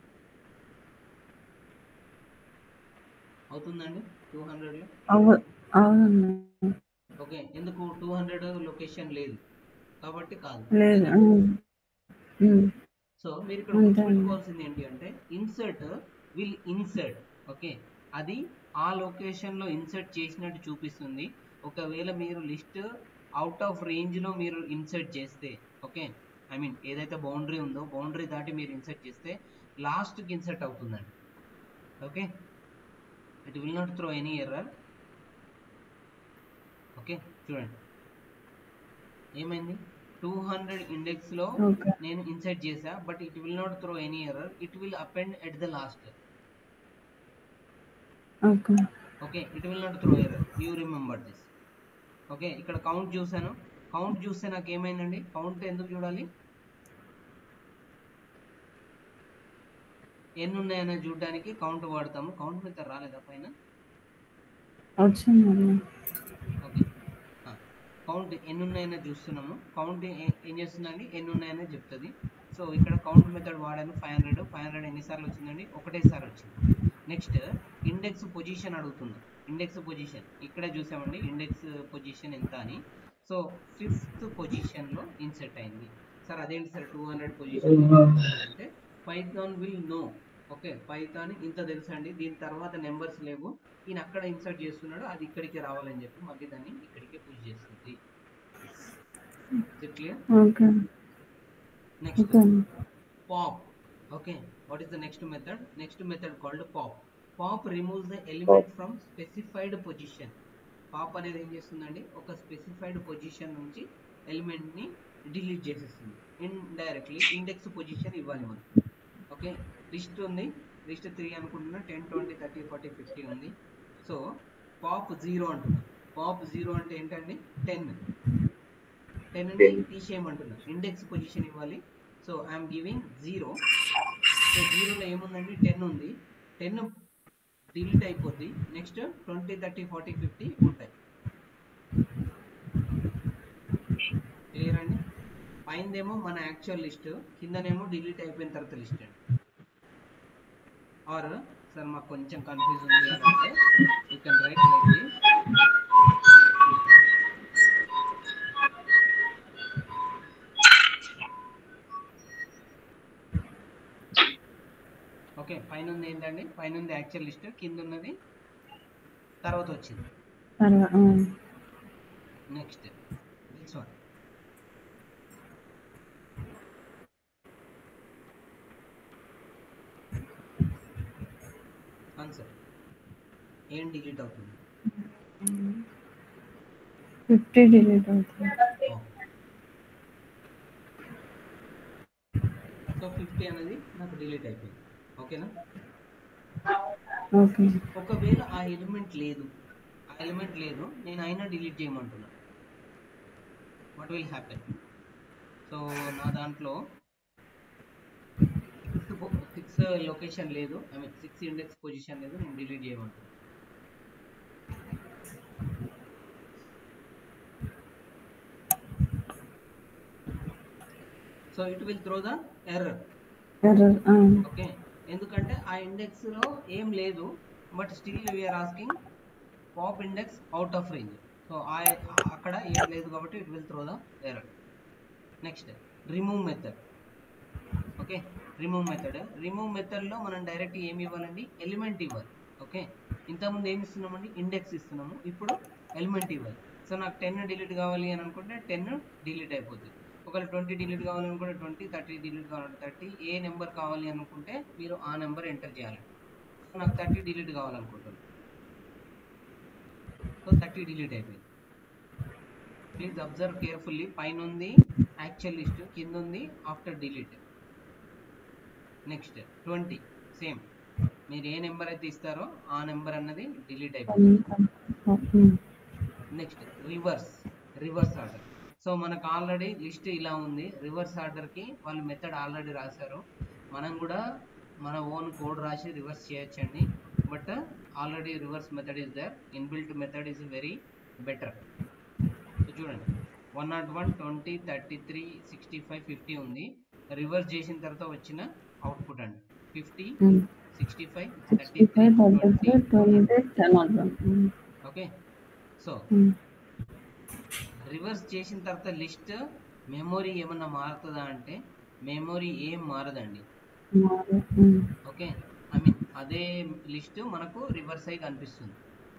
అవుతుందండి టూ హండ్రెడ్లో అవ అవునన్నా ఓకే ఎందుకు టూ హండ్రెడ్ లొకేషన్ లేదు కాబట్టి కాదు లేదు ఆ. ఉమ్. సో మీరు ఇక్కడ అంతే. గుర్తుపెట్టుకోవాల్సింది ఏంటి అంటే ఇన్సర్ట్ విల్ ఇన్సర్ట్ ఓకే అది ఆ లొకేషన్ లో ఇన్సర్ట్ చేసినట్టు చూపిస్తుంది ఒకవేళ మీరు లిస్ట్ అవుట్ ఆఫ్ రేంజ్ లో మీరు ఇన్సర్ట్ చేస్తే ఓకే ఐ మీన్ ఏదైతే బౌండరీ ఉందో బౌండరీ దాటి మీరు ఇన్సర్ట్ చేస్తే లాస్ట్ కి ఇన్సర్ట్ అవుతుందండి okay it will not throw any error okay చూడండి ఏమైంది టూ హండ్రెడ్ ఇండెక్స్ లో ఓకే నేను ఇన్సర్ట్ చేసా but it will not throw any error it will append at the last okay okay it will not throw error you remember this okay ఇక్కడ count చూసాను count చూస్తే నాకు ఏమైందండి count ఎందుకు చూడాలి ఎన్ని ఉన్నాయని చూడడానికి కౌంట్ వాడతాము కౌంట్ మీద రాలేదా పైన వచ్చిందన్నా ఓకే కౌంట్ ఎన్ని ఉన్నాయని చూస్తున్నాము కౌంట్ ఏం చేస్తుందండి ఎన్ని ఉన్నాయని చెప్తుంది సో ఇక్కడ కౌంట్ మెథడ్ వాడాను ఫైవ్ హండ్రెడ్ ఫైవ్ హండ్రెడ్ ఎన్నిసార్లు వచ్చిందండి ఒకటేసారి వచ్చింది నెక్స్ట్ ఇండెక్స్ పొజిషన్ అడుగుతుంది ఇండెక్స్ పొజిషన్ ఇక్కడే చూసామండి ఇండెక్స్ పొజిషన్ ఎంత అని సో ఫిఫ్త్ పొజిషన్లో ఇన్సెట్ అయింది సార్ అదేంటి సార్ టూ హండ్రెడ్ పొజిషన్ అంటే Python will know okay Python ఇంత తెలుసా అండి దీని తర్వాత నెంబర్స్ లేవు ఈయన అక్కడ ఇన్సర్ట్ చేస్తున్నాడు అది ఇక్కడికి రావాలని చెప్పి మళ్ళీ దాన్ని ఇక్కడికి పుష్ చేస్తుంది క్లియర్ ఓకే నెక్స్ట్ ఓకే అన్న. pop okay what is the next method next method called pop pop removes the element from specified position pop అనేది ఏం చేస్తుందండి ఒక స్పెసిఫైడ్ పొజిషన్ నుంచి ఎలిమెంట్ ని డిలీట్ చేసేస్తుంది ఇన్ డైరెక్ట్లీ ఇండెక్స్ పొజిషన్ ఇవ్వాలి మనం ఓకే లిస్ట్ ఉంది లిస్ట్ త్రీ అనుకుంటున్నా ten twenty thirty forty fifty ఉంది సో పాప్ జీరో అంటున్నా పాప్ జీరో అంటే ఏంటండి టెన్ టెన్ ని తీసేయమంటున్నా ఇండెక్స్ పొజిషన్ ఇవ్వాలి so I'm giving zero so జీరోలో ఏముందండి టెన్ ఉంది టెన్ డిలీట్ అయిపోద్ది next twenty thirty forty fifty ఉంటాయి క్లియర్ అండి పైనదేమో మన యాక్చువల్ లిస్ట్ కిందనేమో డిలీట్ అయిపోయిన తర్వాత లిస్ట్ అండి ఆర్ సార్ మాకు కొంచెం కన్ఫ్యూజ్ ఉంది అంటే you can write like okay పైన ఉంది ఏంటండి పైన ఉంది యాక్చువల్ లిస్ట్ కింద ఉన్నది తర్వాత వచ్చింది తర్వాత ఆ. నెక్స్ట్ దిస్ వన్ ఆన్సర్ ఏం డిలీట్ అవుతుంది ఫిఫ్టీ డిలీట్ అవుతుంది సో ఫిఫ్టీ అనేది నాకు డిలీట్ అయిపోయింది ఓకేనా ఓకే ఒకవేళ ఆ ఎలిమెంట్ లేదు ఆ ఎలిమెంట్ లేదు నేను అయినా డిలీట్ చేయమంటున్నా వాట్ విల్ హ్యాపెన్ సో నా దాంట్లో సిక్స్ లొకేషన్ లేదు I mean six index position లేదు నేను డిలీట్ చేయమంటున్నా so it will throw the error error okay ఎందుకంటే ఆ ఇండెక్స్ లో ఏం లేదు but still we are asking pop index out of range so అక్కడ ఏం లేదు కాబట్టి it will throw the error next remove method okay remove method remove మెథడ్లో మనం డైరెక్ట్ ఏమి ఇవ్వాలండి ఎలిమెంట్ ఇవ్వాలి ఓకే ఇంతకుముందు ఏమి ఇస్తున్నామండి ఇండెక్స్ ఇస్తున్నాము ఇప్పుడు ఎలిమెంట్ ఇవ్వాలి సో నాకు టెన్ డిలీట్ కావాలి అని అనుకుంటే టెన్ డిలీట్ అయిపోతుంది ఒకవేళ ట్వంటీ డిలీట్ కావాలనుకుంటే ట్వంటీ థర్టీ డిలీట్ కావాలంటే థర్టీ ఏ నెంబర్ కావాలి అనుకుంటే మీరు ఆ నెంబర్ ఎంటర్ చేయాలి సో నాకు థర్టీ డిలీట్ కావాలనుకుంటున్నాను సో థర్టీ డిలీట్ అయిపోయింది ప్లీజ్ అబ్జర్వ్ కేర్ఫుల్లీ పైన ఉంది యాక్చువల్ లిస్ట్ కింద ఉంది after delete next twenty same మీరు ఏ నెంబర్ అయితే ఇస్తారో ఆ నెంబర్ అన్నది డిలీట్ అయిపోతుంది next reverse reverse order so మనకు ఆల్రెడీ లిస్ట్ ఇలా ఉంది రివర్స్ ఆర్డర్కి వాళ్ళు మెథడ్ ఆల్రెడీ రాశారు మనం కూడా మన ఓన్ కోడ్ రాసి రివర్స్ చేయొచ్చండి but already reverse method is there inbuilt method is very better చూడండి one not one twenty thirty three sixty five fifty ఉంది రివర్స్ చేసిన తర్వాత వచ్చిన అవుట్పుట్ అండి fifty um. Sixty five thirty sixty three five thirty twenty five twenty ten not one um. Okay so um. Reverse చేసిన తర్వాత list memory ఏమన్నా మారుతుందా అంటే మెమొరీ ఏం మారదండి మారు. ఉమ్. ఓకే ఐ మీన్ అదే లిస్ట్ మనకు రివర్స్ అయి కనిపిస్తుంది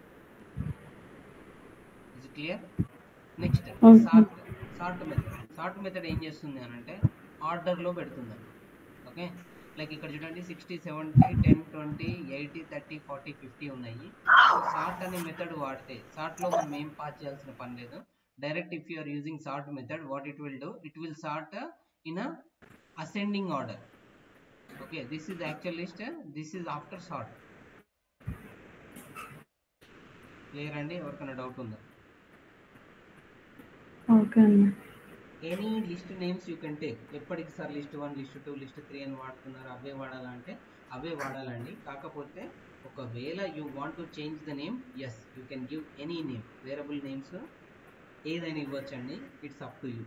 ఇది clear next Okay. Sort sort method sort method ఏం చేస్తుంది అని అంటే ఆర్డర్లో పెడుతుందండి ఓకే లైక్ ఇక్కడ చూడండి sixty seventy ten twenty eighty thirty forty fifty ఉన్నాయి సార్ట్ అనే మెథడ్ వాడితే సార్ట్లో మనం ఏం పాస్ చేయాల్సిన పని లేదు direct if you are using sort method what it will do it will sort in a ascending order okay this is actual list this is after sort clear అండి ఎవరికైనా డౌట్ ఉందా ఓకే అండి any list names you can take ఎప్పటికి sir list one list two list three అని వాడుతున్నారు అవే వాడాలంటే అవే వాడాలండి కాకపోతే ఒకవేళ you want to change the names you can give any name variable names ఏదైనా ఇవ్వచ్చండి it's up to you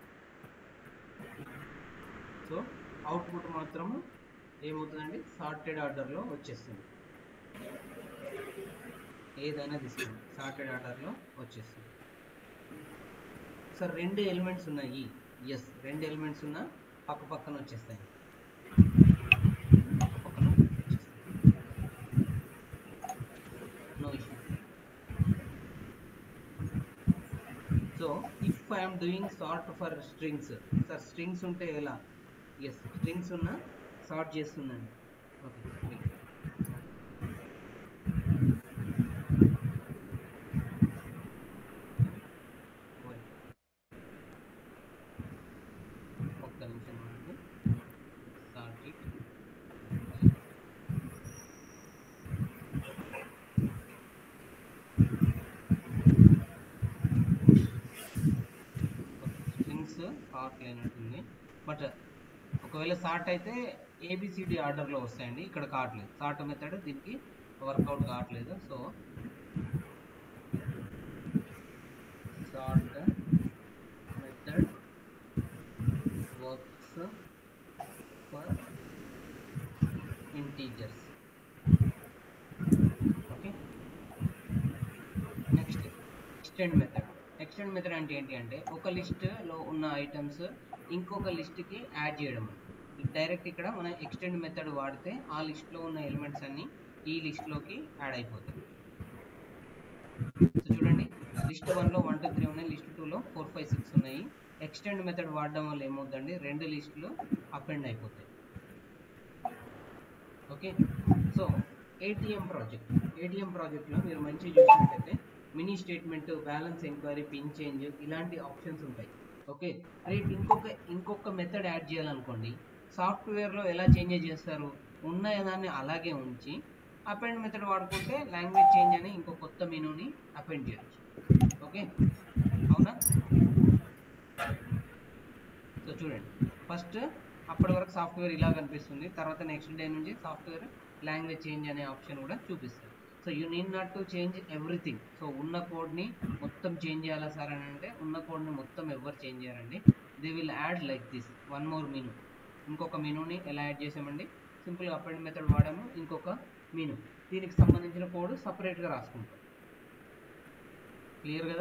so output మాత్రము ఏమవుతుందండి సార్టెడ్ ఆర్డర్లో వచ్చేస్తుంది ఏదైనా తీసుకోండి సార్టెడ్ ఆర్డర్లో వచ్చేస్తుంది సార్ రెండు ఎలిమెంట్స్ ఉన్నాయి ఎస్ రెండు ఎలిమెంట్స్ ఉన్న పక్క పక్కన వచ్చేస్తాయి పక్క పక్కన వచ్చేస్తాయి no issue so if I'm doing sort for strings sir strings ఉంటే ఎలా ఎస్ స్ట్రింగ్స్ ఉన్న సార్ట్ చేస్తుందండి ఓకే ఒక్క నిమిషం ఆగండి. Start it. స్ట్రింగ్స్ సార్ట్ లేనట్టుంది బట్ ఒకవేళ సార్ట్ అయితే ఏబిసిడి ఆర్డర్లో వస్తాయండి ఇక్కడ కావట్లేదు సార్ట్ మెథడ్ దీనికి వర్కౌట్ కావట్లేదు so sort method works for integers okay next extend method extend method అంటే ఏంటి అంటే ఒక లిస్ట్లో ఉన్న ఐటమ్స్ ఇంకొక లిస్ట్కి యాడ్ చేయడం డైరెక్ట్ ఇక్కడ మనం ఎక్స్టెండ్ మెథడ్ వాడితే ఆ లిస్ట్లో ఉన్న ఎలిమెంట్స్ అన్ని ఈ లిస్ట్లోకి యాడ్ అయిపోతాయి సో చూడండి లిస్ట్ వన్లో వన్ టూ త్రీ ఉన్నాయి లిస్ట్ టూలో ఫోర్ ఫైవ్ సిక్స్ ఉన్నాయి ఎక్స్టెండ్ మెథడ్ వాడడం వల్ల ఏమవుతుందండి రెండు లిస్టులు అపెండ్ అయిపోతాయి okay so ATM project ATM ప్రాజెక్ట్లో మీరు మంచిగా చూసినట్టయితే mini statement balance enquiry pin change ఇలాంటి ఆప్షన్స్ ఉంటాయి ఓకే రేపు ఇంకొక ఇంకొక మెథడ్ యాడ్ చేయాలనుకోండి సాఫ్ట్వేర్లో ఎలా చేంజ్ చేస్తారు ఉన్న దాన్ని అలాగే ఉంచి అపెండ్ మెథడ్ వాడుకుంటే లాంగ్వేజ్ చేంజ్ అని ఇంకో కొత్త మెనూని అపెండ్ చేయొచ్చు ఓకే అవునా సో చూడండి ఫస్ట్ అప్పటి వరకు సాఫ్ట్వేర్ ఇలా కనిపిస్తుంది తర్వాత నెక్స్ట్ డే నుంచి సాఫ్ట్వేర్ లాంగ్వేజ్ చేంజ్ అనే ఆప్షన్ కూడా చూపిస్తుంది so you need not to change everything so ఉన్న కోడ్ని మొత్తం చేంజ్ చేయాలా సార్ అని అంటే ఉన్న కోడ్ని మొత్తం ఎవరు చేంజ్ చేయారండి they will add like this one more menu ఇంకొక మెనూని ఎలా యాడ్ చేసామండి సింపుల్గా అపెండ్ మెథడ్ వాడాము ఇంకొక మెనూ దీనికి సంబంధించిన కోడ్ సపరేట్గా రాసుకుంటాం క్లియర్ కదా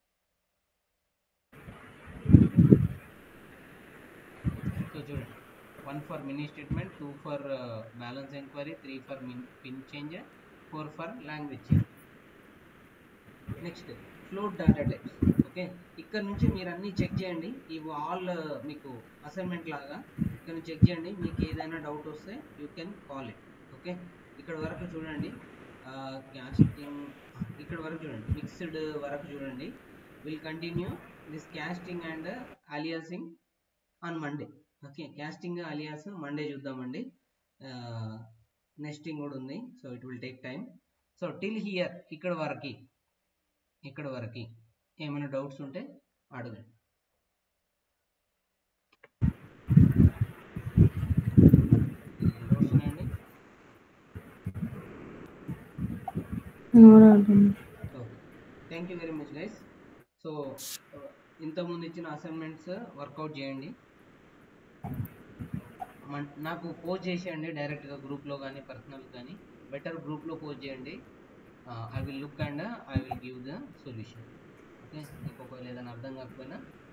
సో చూడండి one for mini statement two for balance enquiry three for min pin change four for language change next float data types okay ఇక్కడ నుంచి మీరు అన్నీ చెక్ చేయండి ఇవి ఆల్ మీకు అసైన్మెంట్ లాగా ఇక్కడ నుంచి చెక్ చేయండి మీకు ఏదైనా డౌట్ వస్తే you can call it okay ఇక్కడ వరకు చూడండి క్యాస్టింగ్ ఇక్కడ వరకు చూడండి మిక్స్డ్ వరకు చూడండి will continue this casting and aliasing on Monday okay casting alias Monday చూద్దామండి నెస్టింగ్ కూడా ఉంది so it will take time so till here ఇక్కడ వరకు ఇక్కడ వరకు ఏమైనా డౌట్స్ ఉంటే అడగండి డౌట్స్ ఉన్నాయండి నో డౌట్ అండి okay thank you very much guys so ఇంతకుముందు ఇచ్చిన అసైన్మెంట్స్ వర్కౌట్ చేయండి మన్- నాకు పోస్ట్ చేసేయండి డైరెక్ట్గా గ్రూప్లో కానీ పర్సనల్ కానీ బెటర్ గ్రూప్లో పోస్ట్ చేయండి I will look and I will give the solution okay మీకు ఒకవేళ ఏదైనా అర్థం కాకపోయినా